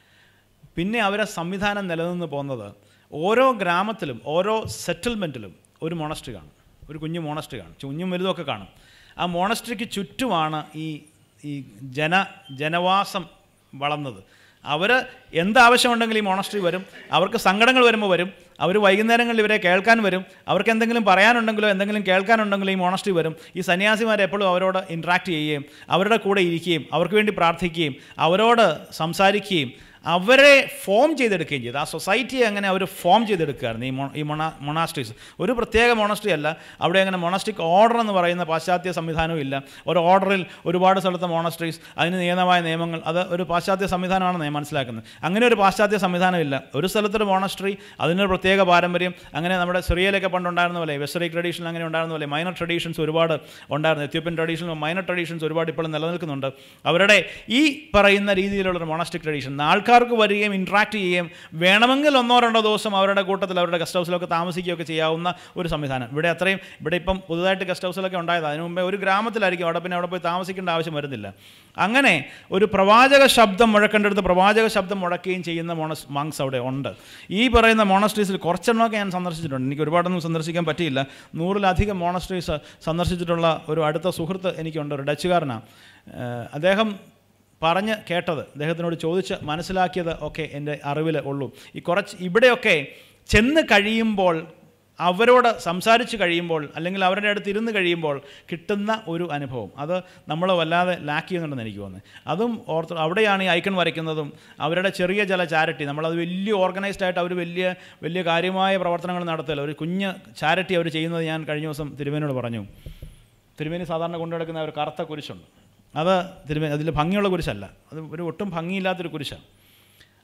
പിന്നെ അവരെ സംവിധാനം നിലനിന്ന് പോകുന്നത് ഓരോ ഗ്രാമത്തിലും ഓരോ സെറ്റിൽമെൻറ്റിലും ഒരു മോണസ്ട്രി കാണും ഒരു കുഞ്ഞു മോണസ്ട്രി കാണും കുഞ്ഞും വലുതുമൊക്കെ കാണും ആ മോണസ്ട്രിക്ക് ചുറ്റുമാണ് ഈ ഈ ജന ജനവാസം വളർന്നത് അവർ എന്താവശ്യമുണ്ടെങ്കിലും ഈ മോണസ്ട്രി വരും അവർക്ക് സങ്കടങ്ങൾ വരുമ്പോൾ വരും അവർ വൈകുന്നേരങ്ങളിൽ ഇവരെ കേൾക്കാൻ വരും അവർക്ക് എന്തെങ്കിലും പറയാനുണ്ടെങ്കിലോ എന്തെങ്കിലും കേൾക്കാനുണ്ടെങ്കിലോ ഈ മോണസ്ട്രി വരും ഈ സന്യാസിമാർ എപ്പോഴും അവരോട് ഇൻട്രാക്ട് ചെയ്യുകയും അവരുടെ കൂടെ ഇരിക്കുകയും അവർക്ക് വേണ്ടി പ്രാർത്ഥിക്കുകയും അവരോട് സംസാരിക്കുകയും അവരെ ഫോം ചെയ്തെടുക്കുകയും ചെയ്തു ആ സൊസൈറ്റിയെ അങ്ങനെ അവർ ഫോം ചെയ്തെടുക്കുകയായിരുന്നു ഈ മൊ ഈ മൊണ മൊണാസ്ട്രീസ് ഒരു പ്രത്യേക മൊണസ്ട്രി അല്ല അവിടെ അങ്ങനെ മൊണസ്റ്റിക് ഓർഡർ എന്ന് പറയുന്ന പാശ്ചാത്യ സംവിധാനവും ഇല്ല ഒരു ഓർഡറിൽ ഒരുപാട് സ്ഥലത്തെ മൊണസ്ട്രീസ് അതിന് നിയമമായ നിയമങ്ങൾ അത് ഒരു പാശ്ചാത്യ സംവിധാനമാണെന്ന് ഞാൻ മനസ്സിലാക്കുന്നത് അങ്ങനെ ഒരു പാശ്ചാത്യ സംവിധാനമില്ല ഒരു സ്ഥലത്തൊരു മോണസ്ട്രി അതിനൊരു പ്രത്യേക പാരമ്പര്യം അങ്ങനെ നമ്മുടെ സിറിയയിലൊക്കെ പണ്ടുണ്ടായിരുന്ന പോലെ വെസ്റ്ററിക് ട്രഡീഷൻ അങ്ങനെ ഉണ്ടായിരുന്ന പോലെ മൈനർ ട്രഡീഷൻസ് ഒരുപാട് ഉണ്ടായിരുന്നു എത്യോപ്യൻ ട്രഡീഷനും മൈനർ ട്രഡീഷൻസ് ഒരുപാട് ഇപ്പോഴും നിലനിൽക്കുന്നുണ്ട് അവരുടെ ഈ പറയുന്ന രീതിയിലുള്ളൊരു മൊണസ്റ്റിക് ട്രഡീഷൻ ആൾക്കാർക്ക് വരികയും ഇൻട്രാക്ട് ചെയ്യുകയും വേണമെങ്കിൽ ഒന്നോ രണ്ടോ ദിവസം അവരുടെ കൂട്ടത്തിൽ അവരുടെ ഗസ്റ്റ് ഹൗസിലൊക്കെ താമസിക്കുകയൊക്കെ ചെയ്യാവുന്ന ഒരു സംവിധാനം ഇവിടെ അത്രയും ഇവിടെ ഇപ്പം പുതുതായിട്ട് ഗസ്റ്റ് ഹൗസിലൊക്കെ ഉണ്ടായത് അതിനു മുമ്പേ ഒരു ഗ്രാമത്തിലായിരിക്കും അവിടെ പിന്നെ അവിടെ പോയി താമസിക്കേണ്ട ആവശ്യം വരുന്നില്ല അങ്ങനെ ഒരു പ്രവാചക ശബ്ദം മുഴക്കേണ്ടടുത്ത് പ്രവാചക ശബ്ദം മുഴക്കുകയും ചെയ്യുന്ന മോണസ് മങ്സ് അവിടെ ഉണ്ട് ഈ പറയുന്ന മോണസ്ട്രീസിൽ കുറച്ചെണ്ണമൊക്കെ ഞാൻ സന്ദർശിച്ചിട്ടുണ്ട് എനിക്ക് ഒരുപാടൊന്നും സന്ദർശിക്കാൻ പറ്റിയില്ല നൂറിലധികം മോണസ്ട്രീസ് സന്ദർശിച്ചിട്ടുള്ള ഒരു അടുത്ത സുഹൃത്ത് എനിക്കുണ്ട് ഒരു ഡച്ചുകാരനാണ് ഏഹ് അദ്ദേഹം പറഞ്ഞ് കേട്ടത് അദ്ദേഹത്തിനോട് ചോദിച്ച് മനസ്സിലാക്കിയത് ഒക്കെ എൻ്റെ അറിവിൽ ഉള്ളൂ ഈ കുറച്ച് ഇവിടെയൊക്കെ ചെന്ന് കഴിയുമ്പോൾ അവരോട് സംസാരിച്ച് കഴിയുമ്പോൾ അല്ലെങ്കിൽ അവരുടെ അടുത്ത് ഇരുന്ന് കഴിയുമ്പോൾ കിട്ടുന്ന ഒരു അനുഭവം അത് നമ്മൾ വല്ലാതെ ലാക്ക് ചെയ്യുന്നുണ്ടെന്ന് എനിക്ക് തോന്നുന്നത് അതും ഓർത്ത് അവിടെയാണ് ഈ ഐക്കൺ വരയ്ക്കുന്നതും അവരുടെ ചെറിയ ചില ചാരിറ്റി നമ്മളത് വലിയ ഓർഗനൈസ്ഡ് ആയിട്ട് അവർ വലിയ വലിയ കാര്യമായ പ്രവർത്തനങ്ങൾ നടത്തില്ല ഒരു കുഞ്ഞ് ചാരിറ്റി അവർ ചെയ്യുന്നത് ഞാൻ കഴിഞ്ഞ ദിവസം തിരുമേനോട് പറഞ്ഞു തിരുമേനി സാധാരണ കൊണ്ടു നടക്കുന്ന ഒരു കറുത്ത കുരിശുണ്ട് അത് തിരുമേനി അതിൽ ഭംഗിയുള്ള കുരിശല്ല അത് ഒരു ഒട്ടും ഭംഗിയില്ലാത്തൊരു കുരിശാണ്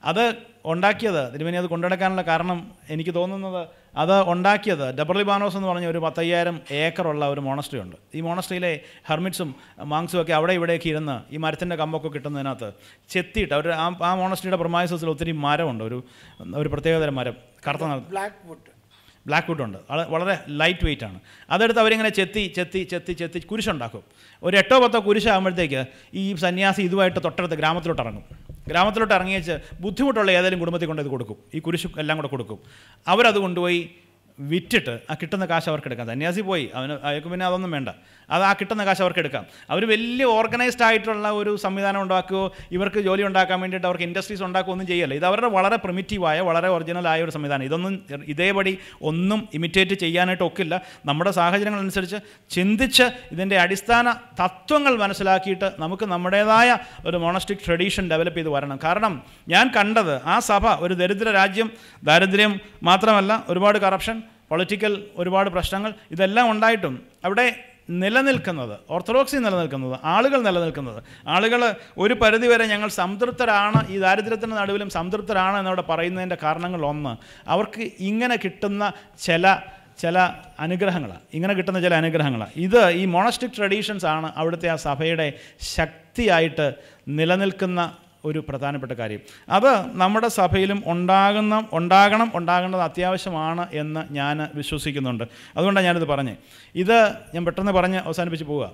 അത് ഉണ്ടാക്കിയത് തിരുമേനി അത് കൊണ്ടുനടക്കാനുള്ള കാരണം എനിക്ക് തോന്നുന്നത് അത് ഉണ്ടാക്കിയത് ഡബർലിബാനോസ് എന്ന് പറഞ്ഞ ഒരു പത്തയ്യായിരം ഏക്കറുള്ള ഒരു മോണസ്ട്രി ഉണ്ട് ഈ മോണസ്ട്രിയിലെ ഹെർമിറ്റ്സും മാങ്സും ഒക്കെ അവിടെ ഇവിടെയൊക്കെ ഇരുന്ന് ഈ മരത്തിൻ്റെ കമ്പൊക്കെ കിട്ടുന്നതിനകത്ത് ചെത്തിയിട്ട് അവർ ആ ആ മോണസ്ട്രിയുടെ പ്രൊമൈസസിൽ ഒത്തിരി മരമുണ്ട് ഒരു ഒരു പ്രത്യേകതരം മരം കറുത്ത നിറ- ബ്ലാക്ക് വുഡ് ബ്ലാക്ക് വുഡ് ഉണ്ട് അത് വളരെ ലൈറ്റ് വെയിറ്റ് ആണ് അതെടുത്ത് അവരിങ്ങനെ ചെത്തി ചെത്തി ചെത്തി ചെത്തി കുരിശുണ്ടാക്കും ഒരു എട്ടോ പത്തോ കുരിശാകുമ്പോഴത്തേക്ക് ഈ സന്യാസി ഇതുമായിട്ട് തൊട്ടടുത്ത് ഗ്രാമത്തിലോട്ട് ഇറങ്ങും ഗ്രാമത്തിലോട്ട് ഇറങ്ങിയേച്ച് ബുദ്ധിമുട്ടുള്ള ഏതെങ്കിലും കുടുംബത്തിൽ കൊണ്ട് ഇത് കൊടുക്കും ഈ കുരിശ് എല്ലാം കൂടെ കൊടുക്കും അവരത് കൊണ്ടുപോയി വിറ്റിട്ട് ആ കിട്ടുന്ന കാശ് അവർക്ക് എടുക്കാം സന്യാസി പോയി അവന് അയാൾക്ക് പിന്നെ അതൊന്നും വേണ്ട അത് ആ കിട്ടുന്ന കാശ് അവർക്ക് എടുക്കാം അവർ വലിയ ഓർഗനൈസ്ഡ് ആയിട്ടുള്ള ഒരു സംവിധാനം ഉണ്ടാക്കുകയോ ഇവർക്ക് ജോലി ഉണ്ടാക്കാൻ വേണ്ടിയിട്ട് അവർക്ക് ഇൻഡസ്ട്രീസ് ഉണ്ടാക്കുകയോ ഒന്നും ചെയ്യല്ല ഇത് അവരുടെ വളരെ പ്രിമിറ്റീവായ വളരെ ഒറിജിനലായ ഒരു സംവിധാനം ഇതൊന്നും ഇതേപടി ഒന്നും ഇമിറ്റേറ്റ് ചെയ്യാനായിട്ട് ഒക്കില്ല നമ്മുടെ സാഹചര്യങ്ങൾ അനുസരിച്ച് ചിന്തിച്ച് ഇതിൻ്റെ അടിസ്ഥാന തത്വങ്ങൾ മനസ്സിലാക്കിയിട്ട് നമുക്ക് നമ്മുടേതായ ഒരു മോണസ്റ്റിക് ട്രഡീഷൻ ഡെവലപ്പ് ചെയ്ത് വരണം കാരണം ഞാൻ കണ്ടത് ആ സഭ ഒരു ദരിദ്ര രാജ്യം ദാരിദ്ര്യം മാത്രമല്ല ഒരുപാട് കറപ്ഷൻ പൊളിറ്റിക്കൽ ഒരുപാട് പ്രശ്നങ്ങൾ ഇതെല്ലാം ഉണ്ടായിട്ടും അവിടെ നിലനിൽക്കുന്നത് ഓർത്തഡോക്സി നിലനിൽക്കുന്നത് ആളുകൾ നിലനിൽക്കുന്നത് ആളുകൾ ഒരു പരിധിവരെ ഞങ്ങൾ സംതൃപ്തരാണ് ഈ ദാരിദ്ര്യത്തിൻ്റെ നടുവിലും സംതൃപ്തരാണ് എന്നവിടെ പറയുന്നതിൻ്റെ കാരണങ്ങൾ ഒന്ന് അവർക്ക് ഇങ്ങനെ കിട്ടുന്ന ചില ചില അനുഗ്രഹങ്ങളാണ് ഇങ്ങനെ കിട്ടുന്ന ചില അനുഗ്രഹങ്ങളാണ് ഇത് ഈ മോണസ്റ്റിക് ട്രഡീഷൻസ് ആണ് അവിടുത്തെ ആ സഭയുടെ ശക്തിയായിട്ട് നിലനിൽക്കുന്ന ഒരു പ്രധാനപ്പെട്ട കാര്യം അത് നമ്മുടെ സഭയിലും ഉണ്ടാകുന്ന ഉണ്ടാകണം ഉണ്ടാകേണ്ടത് അത്യാവശ്യമാണ് എന്ന് ഞാൻ വിശ്വസിക്കുന്നുണ്ട് അതുകൊണ്ടാണ് ഞാനിത് പറഞ്ഞത് ഇത് ഞാൻ പെട്ടെന്ന് പറഞ്ഞ് അവസാനിപ്പിച്ച് പോവുക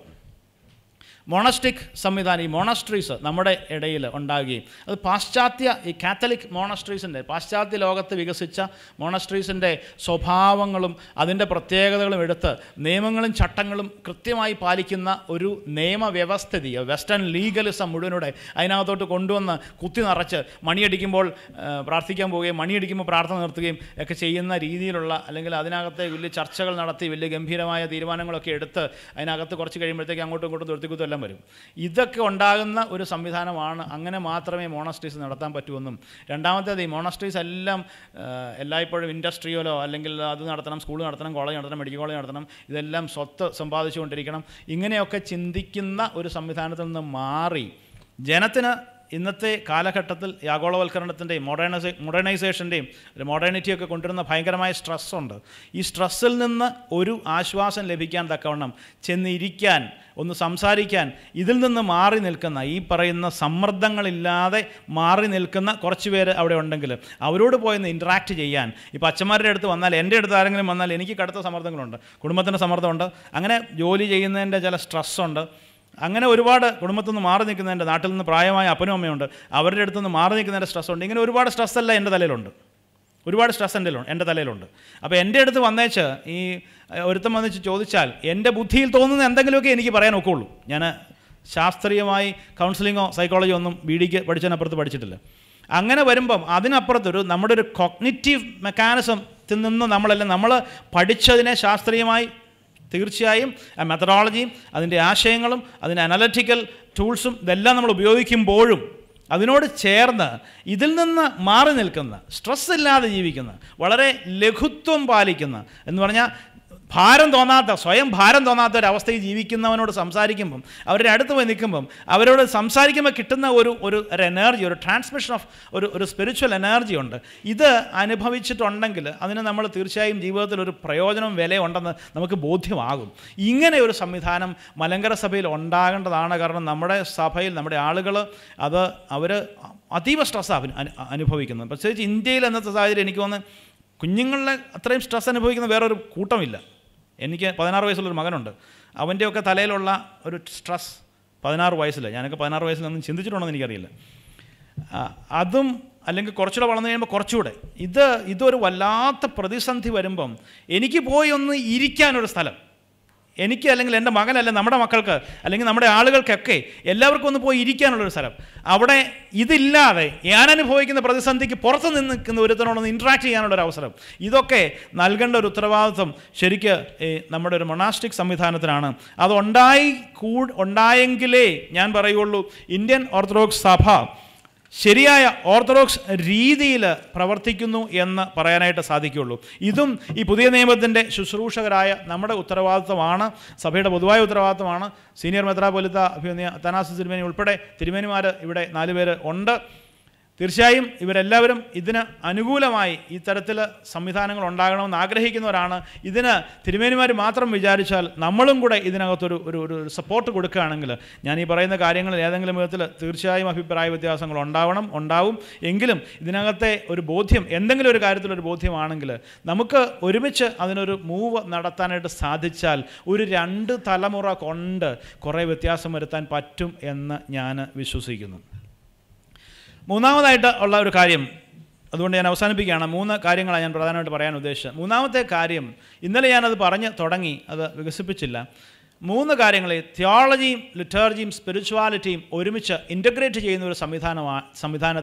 മോണസ്റ്റിക് സംവിധാനം ഈ മോണസ്ട്രീസ് നമ്മുടെ ഇടയിൽ ഉണ്ടാകുകയും അത് പാശ്ചാത്യ ഈ കാത്തലിക് മോണസ്ട്രീസിൻ്റെ പാശ്ചാത്യ ലോകത്ത് വികസിച്ച മോണസ്ട്രീസിൻ്റെ സ്വഭാവങ്ങളും അതിൻ്റെ പ്രത്യേകതകളും എടുത്ത് നിയമങ്ങളും ചട്ടങ്ങളും കൃത്യമായി പാലിക്കുന്ന ഒരു നിയമവ്യവസ്ഥിതി വെസ്റ്റേൺ ലീഗലിസം മുഴുവനൂടെ അതിനകത്തോട്ട് കൊണ്ടുവന്ന് കുത്തി നിറച്ച് മണിയടിക്കുമ്പോൾ ആ, പ്രാർത്ഥിക്കാൻ പോവുകയും മണിയടിക്കുമ്പോൾ പ്രാർത്ഥന നിർത്തുകയും ഒക്കെ ചെയ്യുന്ന രീതിയിലുള്ള അല്ലെങ്കിൽ അതിനകത്തെ വലിയ ചർച്ചകൾ നടത്തി വലിയ ഗംഭീരമായ തീരുമാനങ്ങളൊക്കെ എടുത്ത് അതിനകത്ത് കുറച്ച് കഴിയുമ്പോഴത്തേക്ക് അങ്ങോട്ടും ഇങ്ങോട്ടും നിർത്തിക്കുത്തും എല്ലാം വരും ഇതൊക്കെ ഉണ്ടാകുന്ന ഒരു സംവിധാനമാണ് അങ്ങനെ മാത്രമേ മോണസ്ട്രീസ് നടത്താൻ പറ്റുമെന്നും രണ്ടാമത്തേത് ഈ മോണസ്ട്രീസ് എല്ലാം ആ, എല്ലായ്പ്പോഴും ഇൻഡസ്ട്രിയലോ അല്ലെങ്കിൽ അത് നടത്തണം സ്കൂൾ നടത്തണം കോളേജ് നടത്തണം മെഡിക്കൽ കോളേജ് നടത്തണം ഇതെല്ലാം സ്വത്ത് സമ്പാദിച്ചുകൊണ്ടിരിക്കണം ഇങ്ങനെയൊക്കെ ചിന്തിക്കുന്ന ഒരു സംവിധാനത്തിൽ നിന്ന് മാറി ജനത്തിന് ഇന്നത്തെ കാലഘട്ടത്തിൽ ഈ ആഗോളവൽക്കരണത്തിൻ്റെയും മോഡേണൈസേ മോഡേണൈസേഷൻ്റെയും ഒരു മോഡേണിറ്റിയൊക്കെ കൊണ്ടുവരുന്ന ഭയങ്കരമായ സ്ട്രെസ്സുണ്ട് ഈ സ്ട്രെസ്സിൽ നിന്ന് ഒരു ആശ്വാസം ലഭിക്കാൻ തക്കവണ്ണം ചെന്നിരിക്കാൻ ഒന്ന് സംസാരിക്കാൻ ഇതിൽ നിന്ന് മാറി നിൽക്കുന്ന ഈ പറയുന്ന സമ്മർദ്ദങ്ങളില്ലാതെ മാറി നിൽക്കുന്ന കുറച്ച് പേര് അവിടെ ഉണ്ടെങ്കിൽ അവരോട് പോയി ഇൻട്രാക്ട് ചെയ്യാൻ ഇപ്പോൾ അച്ഛന്മാരുടെ അടുത്ത് വന്നാൽ എൻ്റെ അടുത്ത് ആരെങ്കിലും വന്നാൽ എനിക്ക് കടുത്ത സമ്മർദ്ദങ്ങളുണ്ട് കുടുംബത്തിൻ്റെ സമ്മർദ്ദമുണ്ട് അങ്ങനെ ജോലി ചെയ്യുന്നതിൻ്റെ ചില സ്ട്രെസ്സുണ്ട് അങ്ങനെ ഒരുപാട് കുടുംബത്തിൽ നിന്ന് മാറി നിൽക്കുന്നതിൻ്റെ നാട്ടിൽ നിന്ന് പ്രായമായ അപ്പനും അമ്മയുണ്ട് അവരുടെ അടുത്ത് നിന്ന് മാറി നിൽക്കുന്നതിൻ്റെ സ്ട്രെസ്സുണ്ട് ഇങ്ങനെ ഒരുപാട് സ്ട്രെസ്സെല്ലാം എൻ്റെ തലയിലുണ്ട് ഒരുപാട് സ്ട്രെസ് എൻ്റെ എൻ്റെ തലയിലുണ്ട് അപ്പോൾ എൻ്റെ അടുത്ത് വന്നേച്ച് ഈ അഹ്, ഒരുത്തൻ വന്നിച്ച് ചോദിച്ചാൽ എൻ്റെ ബുദ്ധിയിൽ തോന്നുന്ന എന്തെങ്കിലുമൊക്കെ എനിക്ക് പറയാൻ ഒക്കുള്ളൂ ഞാൻ ശാസ്ത്രീയമായി കൗൺസിലിങ്ങോ സൈക്കോളജിയോ ഒന്നും ബി ഡിക്ക് പഠിച്ചതിനപ്പുറത്ത് പഠിച്ചിട്ടില്ല അങ്ങനെ വരുമ്പം അതിനപ്പുറത്തൊരു നമ്മുടെ ഒരു കൊഗ്നിറ്റീവ് മെക്കാനിസത്തിൽ നിന്ന് നമ്മളെല്ലാം നമ്മൾ പഠിച്ചതിനെ ശാസ്ത്രീയമായി തീർച്ചയായും ആ മെത്തഡോളജിയും അതിൻ്റെ ആശയങ്ങളും അതിൻ്റെ അനലറ്റിക്കൽ ടൂൾസും ഇതെല്ലാം നമ്മൾ ഉപയോഗിക്കുമ്പോഴും അതിനോട് ചേർന്ന് ഇതിൽ നിന്ന് മാറി നിൽക്കുന്ന സ്ട്രെസ് ഇല്ലാതെ ജീവിക്കുന്ന വളരെ ലഘുത്വം പാലിക്കുന്ന എന്ന് പറഞ്ഞാൽ ഭാരം തോന്നാത്ത സ്വയം ഭാരം തോന്നാത്ത ഒരു അവസ്ഥയിൽ ജീവിക്കുന്നവനോട് സംസാരിക്കുമ്പം അവരുടെ അടുത്ത് പോയി നിൽക്കുമ്പം അവരോട് സംസാരിക്കുമ്പോൾ കിട്ടുന്ന ഒരു ഒരു ഒരു എനർജി ഒരു ട്രാൻസ്മിഷൻ ഓഫ് ഒരു ഒരു സ്പിരിച്വൽ എനർജി ഉണ്ട് ഇത് അനുഭവിച്ചിട്ടുണ്ടെങ്കിൽ അതിന് നമ്മൾ തീർച്ചയായും ജീവിതത്തിൽ ഒരു പ്രയോജനവും വിലയും ഉണ്ടെന്ന് നമുക്ക് ബോധ്യമാകും ഇങ്ങനെ ഒരു സംവിധാനം മലങ്കര സഭയിൽ ഉണ്ടാകേണ്ടതാണ് കാരണം നമ്മുടെ സഭയിൽ നമ്മുടെ ആളുകൾ അത് അവർ അതീവ സ്ട്രെസ് അനുഭവിക്കുന്നത് പ്രത്യേകിച്ച് ഇന്ത്യയിൽ എന്നത്തെ സാഹചര്യം എനിക്ക് തോന്നുന്നു കുഞ്ഞുങ്ങളിലെ അത്രയും സ്ട്രെസ് അനുഭവിക്കുന്ന വേറൊരു കൂട്ടമില്ല എനിക്ക് പതിനാറ് വയസ്സുള്ളൊരു മകനുണ്ട് അവൻ്റെയൊക്കെ തലയിലുള്ള ഒരു സ്ട്രെസ് പതിനാറ് വയസ്സിൽ ഞാനൊക്കെ പതിനാറ് വയസ്സിലൊന്നും ചിന്തിച്ചിട്ടുണ്ടോ എന്ന് എനിക്കറിയില്ല ആ, അതും അല്ലെങ്കിൽ കുറച്ചുകൂടെ വളർന്നു കഴിയുമ്പോൾ കുറച്ചുകൂടെ ഇത് ഇതൊരു വല്ലാത്ത പ്രതിസന്ധി വരുമ്പം എനിക്ക് പോയി ഒന്ന് ഇരിക്കാനൊരു സ്ഥലം എനിക്ക് അല്ലെങ്കിൽ എൻ്റെ മകനല്ല നമ്മുടെ മക്കൾക്ക് അല്ലെങ്കിൽ നമ്മുടെ ആളുകൾക്കൊക്കെ എല്ലാവർക്കും ഒന്ന് പോയി ഇരിക്കാനുള്ളൊരു സ്ഥലം അവിടെ ഇതില്ലാതെ ഞാൻ അനുഭവിക്കുന്ന പ്രതിസന്ധിക്ക് പുറത്ത് നിന്ന് നിൽക്കുന്ന ഒരുത്തനോടൊന്ന് ഇൻട്രാക്ട് ചെയ്യാനുള്ളൊരു അവസരം ഇതൊക്കെ നൽകേണ്ട ഒരു ഉത്തരവാദിത്വം ശരിക്ക് ഈ നമ്മുടെ ഒരു മൊണാസ്റ്റിക് സംവിധാനത്തിനാണ് അതുണ്ടായി കൂ ഉണ്ടായെങ്കിലേ ഞാൻ പറയുള്ളൂ ഇന്ത്യൻ ഓർത്തഡോക്സ് സഭ ശരിയായ ഓർത്തഡോക്സ് രീതിയിൽ പ്രവർത്തിക്കുന്നു എന്ന് പറയാനായിട്ട് സാധിക്കുകയുള്ളൂ ഇതും ഈ പുതിയ നിയമത്തിൻ്റെ ശുശ്രൂഷകരായ നമ്മുടെ ഉത്തരവാദിത്വമാണ് സഭയുടെ പൊതുവായ ഉത്തരവാദിത്വമാണ് സീനിയർ മെത്രാപൊലിത്ത അഭിമന്യ തനാസ് തിരുമേനി ഉൾപ്പെടെ തിരുമേനിമാർ ഇവിടെ നാല് പേര് ഉണ്ട് തീർച്ചയായും ഇവരെല്ലാവരും ഇതിന് അനുകൂലമായി ഇത്തരത്തിൽ സംവിധാനങ്ങൾ ഉണ്ടാകണമെന്ന് ആഗ്രഹിക്കുന്നവരാണ് ഇതിന് തിരുമേനിമാർ മാത്രം വിചാരിച്ചാൽ നമ്മളും കൂടെ ഇതിനകത്തൊരു ഒരു ഒരു സപ്പോർട്ട് കൊടുക്കുകയാണെങ്കിൽ ഞാൻ ഈ പറയുന്ന കാര്യങ്ങളിൽ ഏതെങ്കിലും വിധത്തിൽ തീർച്ചയായും അഭിപ്രായ വ്യത്യാസങ്ങൾ ഉണ്ടാവണം ഉണ്ടാവും എങ്കിലും ഇതിനകത്തെ ഒരു ബോധ്യം എന്തെങ്കിലും ഒരു കാര്യത്തിലൊരു ബോധ്യമാണെങ്കിൽ നമുക്ക് ഒരുമിച്ച് അതിനൊരു മൂവ് നടത്താനായിട്ട് സാധിച്ചാൽ ഒരു രണ്ട് തലമുറ കൊണ്ട് കുറേ വ്യത്യാസം വരുത്താൻ പറ്റും എന്ന് ഞാൻ വിശ്വസിക്കുന്നു മൂന്നാമതായിട്ട് ഉള്ള ഒരു കാര്യം അതുകൊണ്ട് ഞാൻ അവസാനിപ്പിക്കുകയാണ് മൂന്ന് കാര്യങ്ങളാണ് ഞാൻ പ്രധാനമായിട്ട് പറയാൻ ഉദ്ദേശിച്ചത് മൂന്നാമത്തെ കാര്യം ഇന്നലെ ഞാനത് പറഞ്ഞ് തുടങ്ങി അത് വികസിപ്പിച്ചില്ല മൂന്ന് കാര്യങ്ങൾ തിയോളജിയും ലിറ്റേർജിയും സ്പിരിച്വാലിറ്റിയും ഒരുമിച്ച് ഇൻ്റഗ്രേറ്റ് ചെയ്യുന്ന ഒരു സംവിധാനമാണ് സംവിധാന